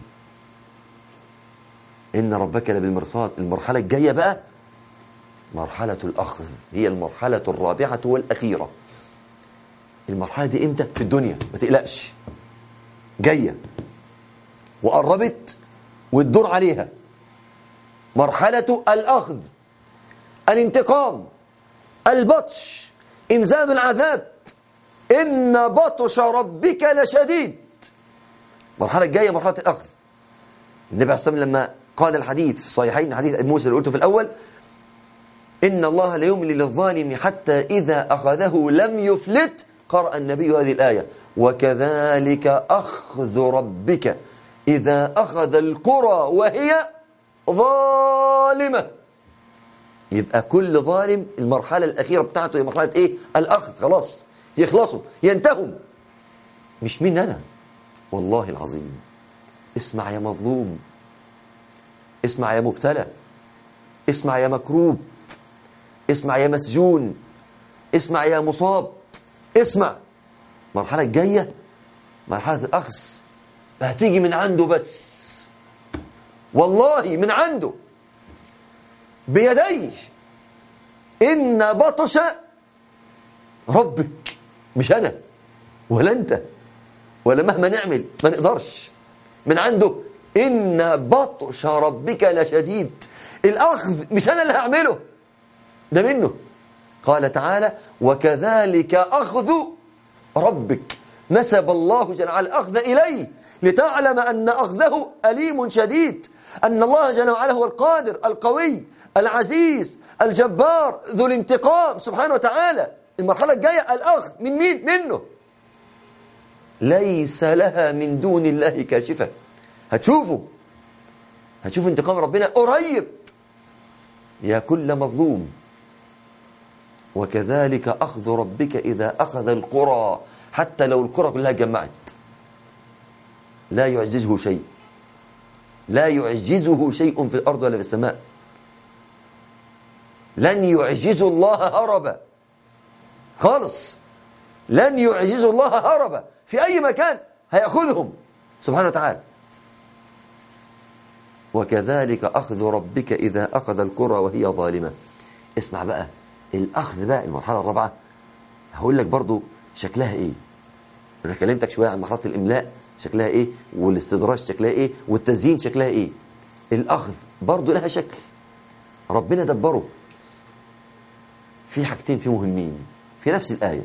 إن ربك لبالمرصاد المرحلة الجاية بقى مرحلة الأخذ هي المرحلة الرابعة والأخيرة المرحلة دي إمتى في الدنيا ما تقلقش جاية وقربت والدور عليها مرحلة الأخذ الانتقام البطش إنزال العذاب إن بطش ربك لشديد المرحلة الجاية مرحلة الأخذ النبي عليه الصلاة والسلام لما قال الحديث في الصحيحين حديث موسى اللي قلته في الأول إن الله ليملي للظالم حتى إذا أخذه لم يفلت قرأ النبي هذه الآية وكذلك أخذ ربك إذا أخذ القرى وهي ظالمة يبقى كل ظالم المرحلة الأخيرة بتاعته هي مرحلة إيه الأخذ خلاص يخلصوا ينتهوا مش مين أنا والله العظيم اسمع يا مظلوم اسمع يا مبتلى اسمع يا مكروب اسمع يا مسجون اسمع يا مصاب اسمع المرحلة الجاية مرحلة الأخذ هتيجي من عنده بس والله من عنده بيديه إن بطش ربك مش أنا ولا أنت ولا مهما نعمل ما نقدرش من عنده إن بطش ربك لشديد الأخذ مش أنا اللي هعمله ده منه قال تعالى وكذلك أخذ ربك نسب الله جل وعلا الأخذ إليه لتعلم أن أخذه أليم شديد أن الله جل وعلا هو القادر القوي العزيز الجبار ذو الانتقام سبحانه وتعالى المرحلة الجاية الأخذ من مين؟ منه ليس لها من دون الله كاشفة هتشوفوا هتشوفوا انتقام ربنا قريب يا كل مظلوم وكذلك أخذ ربك إذا أخذ القرى حتى لو القرى كلها جمعت لا يعجزه شيء لا يعجزه شيء في الأرض ولا في السماء لن يعجزوا الله هربا خالص لن يعجزوا الله هربا في أي مكان هيأخذهم سبحانه وتعالى وكذلك أخذ ربك إذا أخذ القرى وهي ظالمة اسمع بقى الأخذ بقى المرحلة الرابعة هقول لك برضو شكلها إيه أنا كلمتك شوية عن مرحلة الإملاء شكلها إيه والاستدراج شكلها إيه والتزيين شكلها إيه الأخذ برضو لها شكل ربنا دبره في حاجتين في مهمين في نفس الآية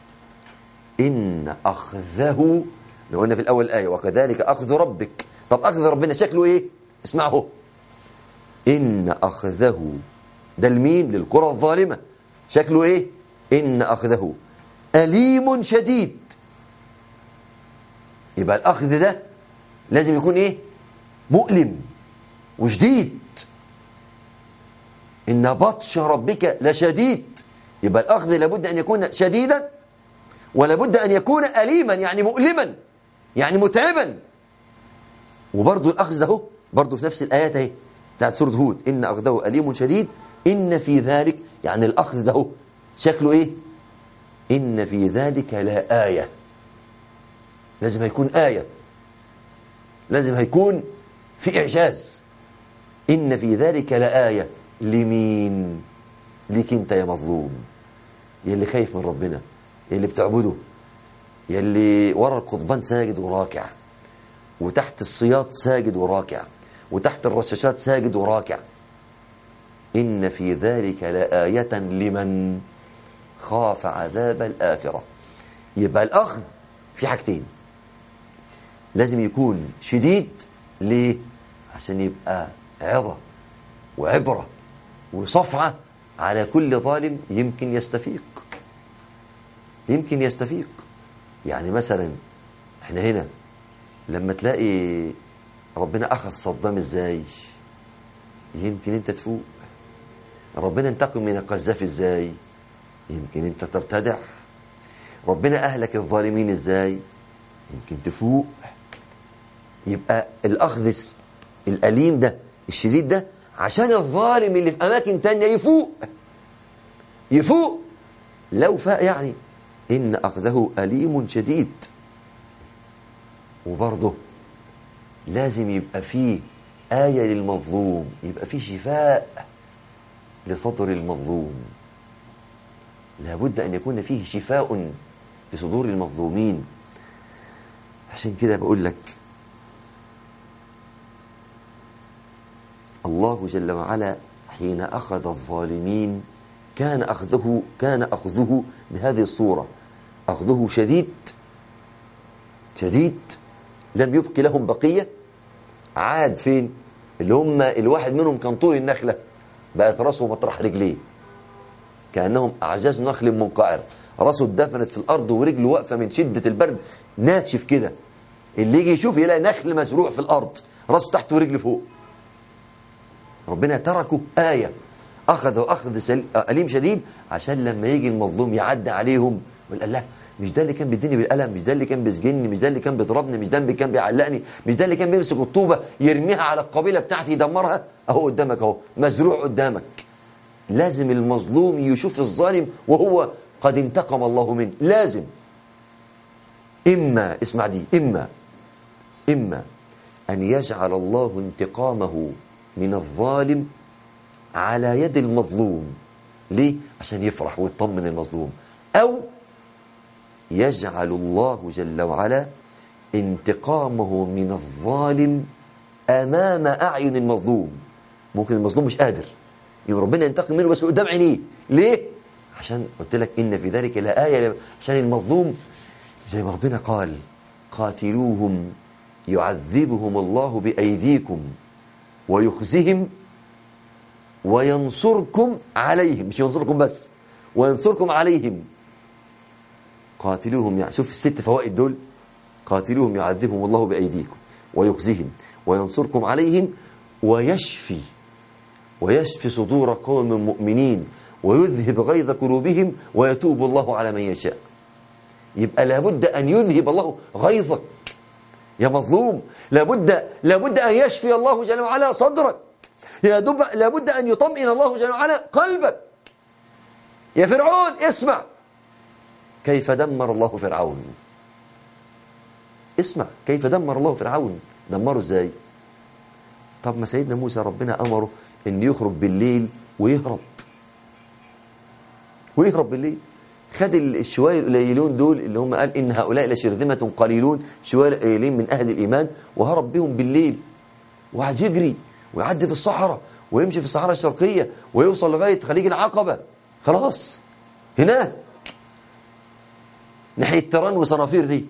إن أخذه لو قلنا في الأول الآية وكذلك أخذ ربك طب أخذ ربنا شكله إيه اسمعه إن أخذه ده الميم للقرى الظالمة شكله إيه إن أخذه أليم شديد يبقى الأخذ ده لازم يكون إيه مؤلم وشديد إن بطش ربك لشديد يبقى الأخذ لابد أن يكون شديدا ولابد أن يكون أليما يعني مؤلما يعني متعبا وبرضه الأخذ ده هو برضه في نفس الآيات اهي بتاعت سورة هود إن أخذه أليم شديد إن في ذلك يعني الأخذ ده هو شكله إيه إن في ذلك لا آية لازم هيكون آية لازم هيكون في إعجاز إن في ذلك لآية لمين ليك أنت يا مظلوم يلي خايف من ربنا يلي بتعبده يلي ورا القضبان ساجد وراكع وتحت الصياط ساجد وراكع وتحت الرشاشات ساجد وراكع إن في ذلك لآية لمن خاف عذاب الآخرة يبقى الأخذ في حاجتين لازم يكون شديد ليه؟ عشان يبقى عظة وعبرة وصفعة على كل ظالم يمكن يستفيق يمكن يستفيق يعني مثلا احنا هنا لما تلاقي ربنا أخذ صدام ازاي يمكن انت تفوق ربنا انتقم من القذافي ازاي يمكن انت ترتدع ربنا أهلك الظالمين ازاي يمكن تفوق يبقى الأخذ الأليم ده الشديد ده عشان الظالم اللي في أماكن تانية يفوق يفوق لو فاق يعني إن أخذه أليم شديد وبرضه لازم يبقى فيه آية للمظلوم يبقى فيه شفاء لصدر المظلوم لابد أن يكون فيه شفاء لصدور المظلومين عشان كده بقول لك الله جل وعلا حين أخذ الظالمين كان أخذه كان أخذه بهذه الصورة أخذه شديد شديد لم يبق لهم بقية عاد فين اللي هم الواحد منهم كان طول النخلة بقت راسه مطرح رجليه كأنهم أعجاز نخل منقعر راسه اتدفنت في الأرض ورجله واقفة من شدة البرد ناشف كده اللي يجي يشوف يلاقي نخل مزروع في الأرض راسه تحت ورجله فوق ربنا تركه آية أخذوا أخذ سل... أليم شديد عشان لما يجي المظلوم يعدي عليهم يقول الله مش ده اللي كان بيديني بالقلم مش ده اللي كان بيسجني مش ده اللي كان بيضربني مش ده اللي كان بيعلقني مش ده اللي كان بيمسك الطوبة يرميها على القبيلة بتاعتي يدمرها أهو قدامك أهو مزروع قدامك لازم المظلوم يشوف الظالم وهو قد انتقم الله منه لازم إما اسمع دي إما إما أن يجعل الله انتقامه من الظالم على يد المظلوم ليه؟ عشان يفرح ويطمن المظلوم أو يجعل الله جل وعلا انتقامه من الظالم أمام أعين المظلوم ممكن المظلوم مش قادر يبقى ربنا ينتقم منه بس قدام عينيه ليه؟ عشان قلت لك إن في ذلك لآية عشان المظلوم زي ما ربنا قال قاتلوهم يعذبهم الله بأيديكم ويخزهم وينصركم عليهم مش ينصركم بس وينصركم عليهم قاتلوهم يعني شوف الست فوائد دول قاتلوهم يعذبهم الله بأيديكم ويخزهم وينصركم عليهم ويشفي ويشفي صدور قوم مؤمنين ويذهب غيظ قلوبهم ويتوب الله على من يشاء يبقى لابد أن يذهب الله غيظك يا مظلوم لابد لابد أن يشفي الله جل وعلا صدرك يا دب لابد أن يطمئن الله جل وعلا قلبك يا فرعون اسمع كيف دمر الله فرعون اسمع كيف دمر الله فرعون دمره ازاي طب ما سيدنا موسى ربنا أمره أن يخرج بالليل ويهرب ويهرب بالليل خد الشوية القليلون دول اللي هم قال إن هؤلاء لشرذمة قليلون شوية قليلين من أهل الإيمان وهرب بهم بالليل وقعد يجري ويعدي في الصحراء ويمشي في الصحراء الشرقية ويوصل لغاية خليج العقبة خلاص هناك ناحية تران وصنافير دي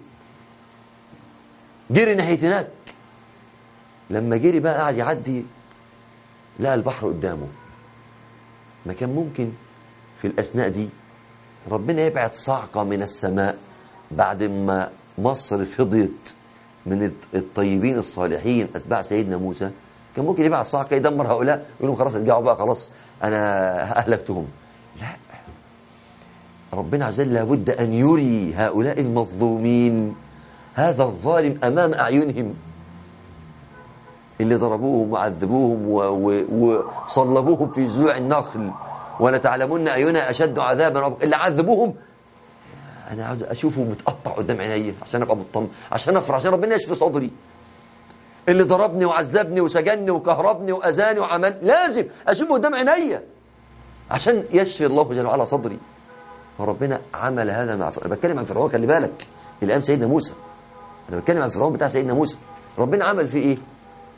جري ناحية هناك لما جري بقى قاعد يعدي لقى البحر قدامه ما كان ممكن في الأثناء دي ربنا يبعت صعقة من السماء بعد ما مصر فضيت من الطيبين الصالحين أتباع سيدنا موسى كان ممكن يبعت صعقة يدمر هؤلاء يقول لهم خلاص ارجعوا بقى خلاص أنا أهلكتهم لا ربنا عز وجل لابد أن يري هؤلاء المظلومين هذا الظالم أمام أعينهم اللي ضربوهم وعذبوهم و- و- وصلبوهم في جذوع النخل ولتعلمن أينا أشد عذابا اللي عذبوهم أنا عاوز أشوفه متقطع قدام عيني عشان أبقى مطمن عشان أفرح عشان ربنا يشفي صدري اللي ضربني وعذبني وسجني وكهربني وأذاني وعمل لازم أشوفه قدام عيني عشان يشفي الله جل وعلا صدري وربنا عمل هذا مع فرعون أنا بتكلم عن فرعون خلي بالك اللي قام سيدنا موسى أنا بتكلم عن فرعون بتاع سيدنا موسى ربنا عمل فيه إيه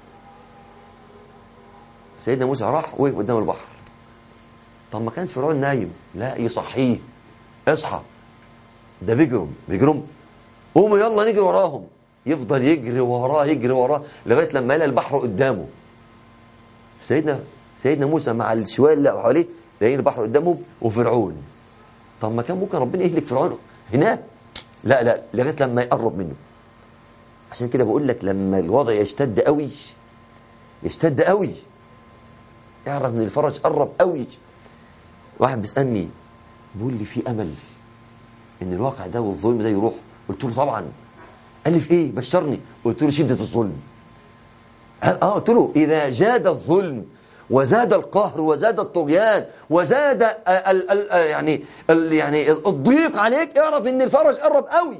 سيدنا موسى راح وقف قدام البحر طب ما كان فرعون نايم لا يصحيه اصحى ده بيجرم بيجرم قوموا يلا نجري وراهم يفضل يجري وراه يجري وراه لغايه لما يلاقي البحر قدامه سيدنا سيدنا موسى مع الشوال اللي حواليه لاقيين البحر قدامهم وفرعون طب ما كان ممكن ربنا يهلك فرعون هناك لا لا لغايه لما يقرب منه عشان كده بقول لك لما الوضع يشتد قوي يشتد قوي اعرف ان الفرج قرب قوي واحد بيسالني بيقول لي في امل ان الواقع ده والظلم ده يروح قلت له طبعا قال لي في ايه بشرني قلت له شده الظلم قال اه قلت له اذا جاد الظلم وزاد القهر وزاد الطغيان وزاد ال ال ال يعني ال يعني الضيق عليك اعرف ان الفرج قرب قوي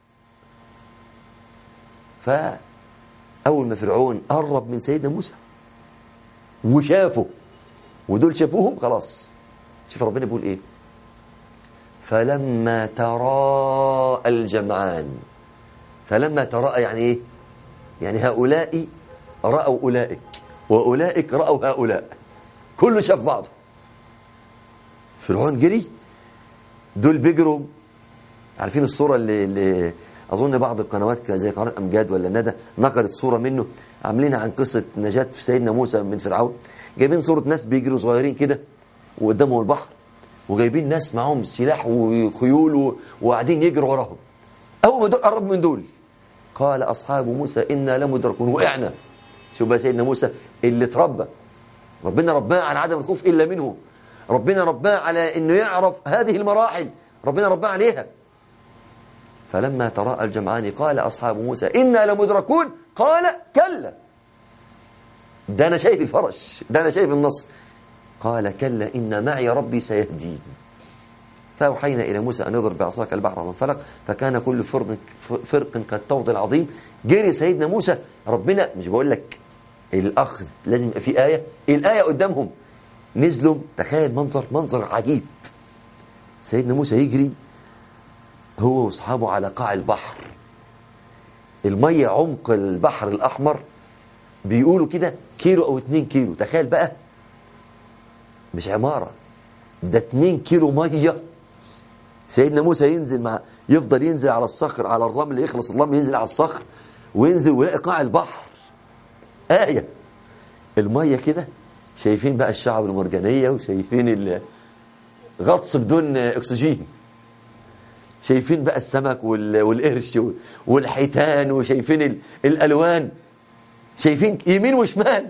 فاول ما فرعون قرب من سيدنا موسى وشافه ودول شافوهم خلاص شوف ربنا بيقول ايه فلما تراءى الجمعان فلما تراءى يعني ايه يعني هؤلاء رأوا أولئك وأولئك رأوا هؤلاء كله شاف بعضه فرعون جري دول بيجروا عارفين الصورة اللي, اللي أظن بعض القنوات زي قناة أمجاد ولا ندى نقلت صورة منه عاملينها عن قصة نجاة في سيدنا موسى من فرعون جايبين صورة ناس بيجروا صغيرين كده وقدامهم البحر وجايبين ناس معاهم سلاح وخيول و- وقاعدين يجروا وراهم أول ما دول قرب من دول قال أصحاب موسى إنا لمدركون وقعنا شوف بقى سيدنا موسى اللي اتربى ربنا رباه عن عدم الخوف إلا منه ربنا رباه على أنه يعرف هذه المراحل ربنا رباه عليها فلما تراءى الجمعان قال أصحاب موسى إنا لمدركون قال كلا ده أنا شايف الفرش ده أنا شايف النصر قال كلا إن معي ربي سيهدين فأوحينا إلى موسى أن يضرب بعصاك البحر فانفلق فكان كل فرق فرق كالطود العظيم جري سيدنا موسى ربنا مش بقول لك الأخذ لازم يبقى في آية الآية قدامهم نزلوا تخيل منظر منظر عجيب سيدنا موسى يجري هو واصحابه على قاع البحر المية عمق البحر الأحمر بيقولوا كده كيلو أو اتنين كيلو تخيل بقى مش عمارة ده اتنين كيلو مية سيدنا موسى ينزل مع يفضل ينزل على الصخر على الرمل يخلص الرمل ينزل على الصخر وينزل ويلاقي قاع البحر آية المية كده شايفين بقى الشعب المرجانية وشايفين ال- غطس بدون أكسجين شايفين بقى السمك وال- والقرش وال- والحيتان وشايفين ال- الألوان شايفين يمين وشمال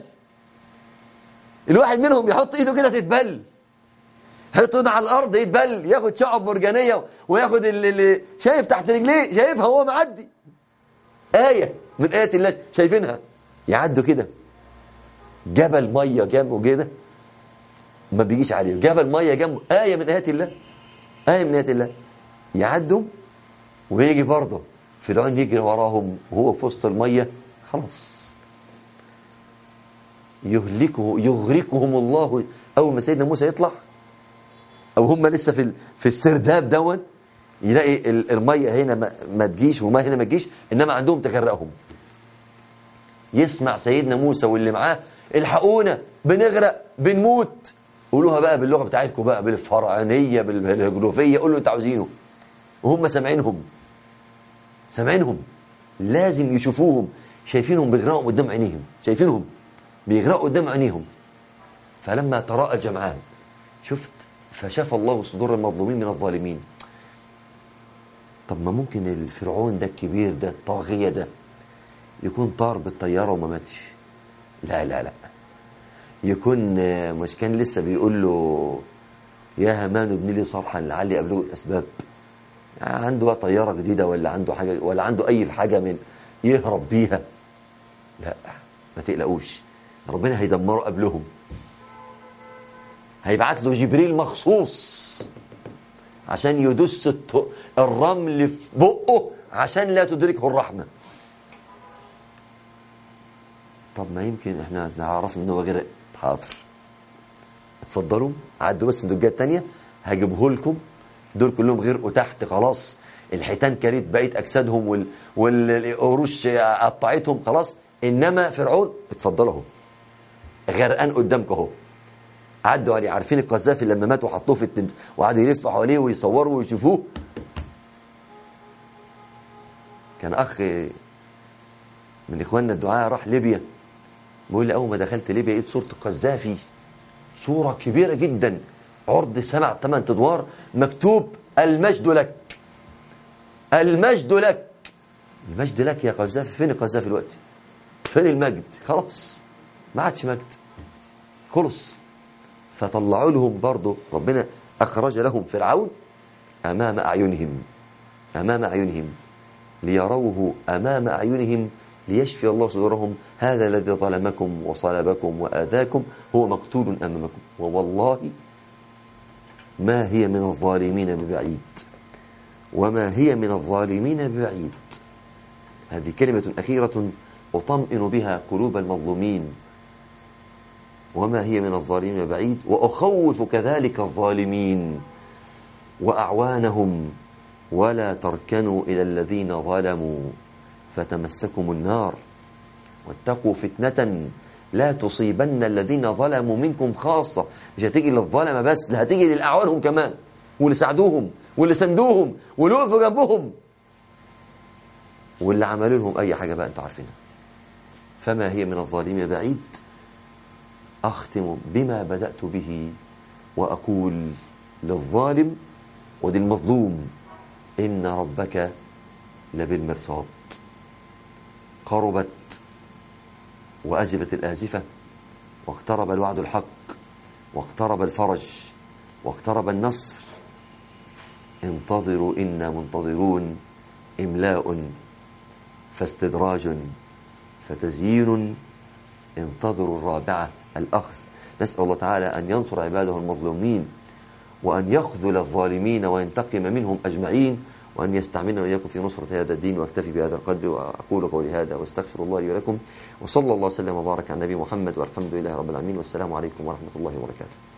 الواحد منهم يحط ايده كده تتبل يحط ايده على الارض يتبل ياخد شعب مرجانيه وياخد اللي, اللي شايف تحت رجليه شايفها وهو معدي آية من آيات الله شايفينها يعدوا كده جبل مية جنبه كده ما بيجيش عليه جبل مية جنبه آية من آيات الله آية من آيات الله يعدوا ويجي برضه فرعون يجري وراهم وهو في وسط المية خلاص يهلكه يغرقهم الله اول ما سيدنا موسى يطلع او هم لسه في ال- في السرداب دون يلاقي ال- الميه هنا ما, ما تجيش وما هنا ما تجيش انما عندهم تغرقهم يسمع سيدنا موسى واللي معاه الحقونا بنغرق بنموت قولوها بقى باللغه بتاعتكم بقى بالفرعونيه بال- بالهيروغليفيه قولوا اللي انتوا عاوزينه وهم سامعينهم سامعينهم لازم يشوفوهم شايفينهم بيغرقوا قدام عينيهم شايفينهم بيغرقوا قدام عينيهم فلما تراءى الجمعان شفت فشاف الله صدور المظلومين من الظالمين طب ما ممكن الفرعون ده الكبير ده الطاغية ده يكون طار بالطيارة وما ماتش لا لا لا يكون آه، مش كان لسه بيقول له يا هامان ابن لي صرحا لعلي أبلغ الأسباب يعني عنده بقى طيارة جديدة ولا عنده حاجة ولا عنده أي حاجة من يهرب بيها لا ما تقلقوش ربنا هيدمره قبلهم هيبعت له جبريل مخصوص عشان يدس الت- الرمل في بقه عشان لا تدركه الرحمة طب ما يمكن احنا نعرف ان هو غرق حاضر اتفضلوا عدوا بس ندوجات تانية هجيبه لكم دول كلهم غرقوا تحت خلاص الحيتان كانت بقيت اجسادهم وال... والقروش قطعتهم خلاص انما فرعون اتفضلوا اهو غرقان قدامكم اهو عدوا عليه عارفين القذافي لما مات وحطوه في التمثال وقعدوا يلفوا حواليه ويصوروا ويشوفوه كان اخ من اخواننا الدعاء راح ليبيا بيقول لي اول ما دخلت ليبيا لقيت صوره القذافي صوره كبيره جدا عرض سبع ثمان ادوار مكتوب المجد لك المجد لك المجد لك يا قذافي فين القذافي دلوقتي فين المجد خلاص ما عادش مجد خلص فطلعوا لهم برضه ربنا أخرج لهم فرعون أمام أعينهم أمام أعينهم ليروه أمام أعينهم ليشفي الله صدورهم هذا الذي ظلمكم وصلبكم وآذاكم هو مقتول أمامكم ووالله ما هي من الظالمين ببعيد وما هي من الظالمين ببعيد هذه كلمة أخيرة أطمئن بها قلوب المظلومين وما هي من الظالمين بعيد وأخوف كذلك الظالمين وأعوانهم ولا تركنوا إلى الذين ظلموا فتمسكم النار واتقوا فتنة لا تصيبن الذين ظلموا منكم خاصة مش هتيجي للظلمة بس لا هتيجي للأعوانهم كمان واللي ساعدوهم واللي سندوهم واللي وقفوا جنبهم واللي عملوا لهم أي حاجة بقى أنتوا عارفينها فما هي من الظالمين بعيد أختم بما بدأت به وأقول للظالم وللمظلوم إن ربك لبالمرصاد قربت وأزفت الآزفة واقترب الوعد الحق واقترب الفرج واقترب النصر انتظروا إنا منتظرون إملاء فاستدراج فتزيين انتظروا الرابعة الأخذ نسأل الله تعالى أن ينصر عباده المظلومين وأن يخذل الظالمين وينتقم منهم أجمعين وأن يستعملنا وإياكم في نصرة هذا الدين وأكتفي بهذا القدر وأقول قولي هذا وأستغفر الله لي ولكم وصلى الله وسلم وبارك على النبي محمد والحمد لله رب العالمين والسلام عليكم ورحمة الله وبركاته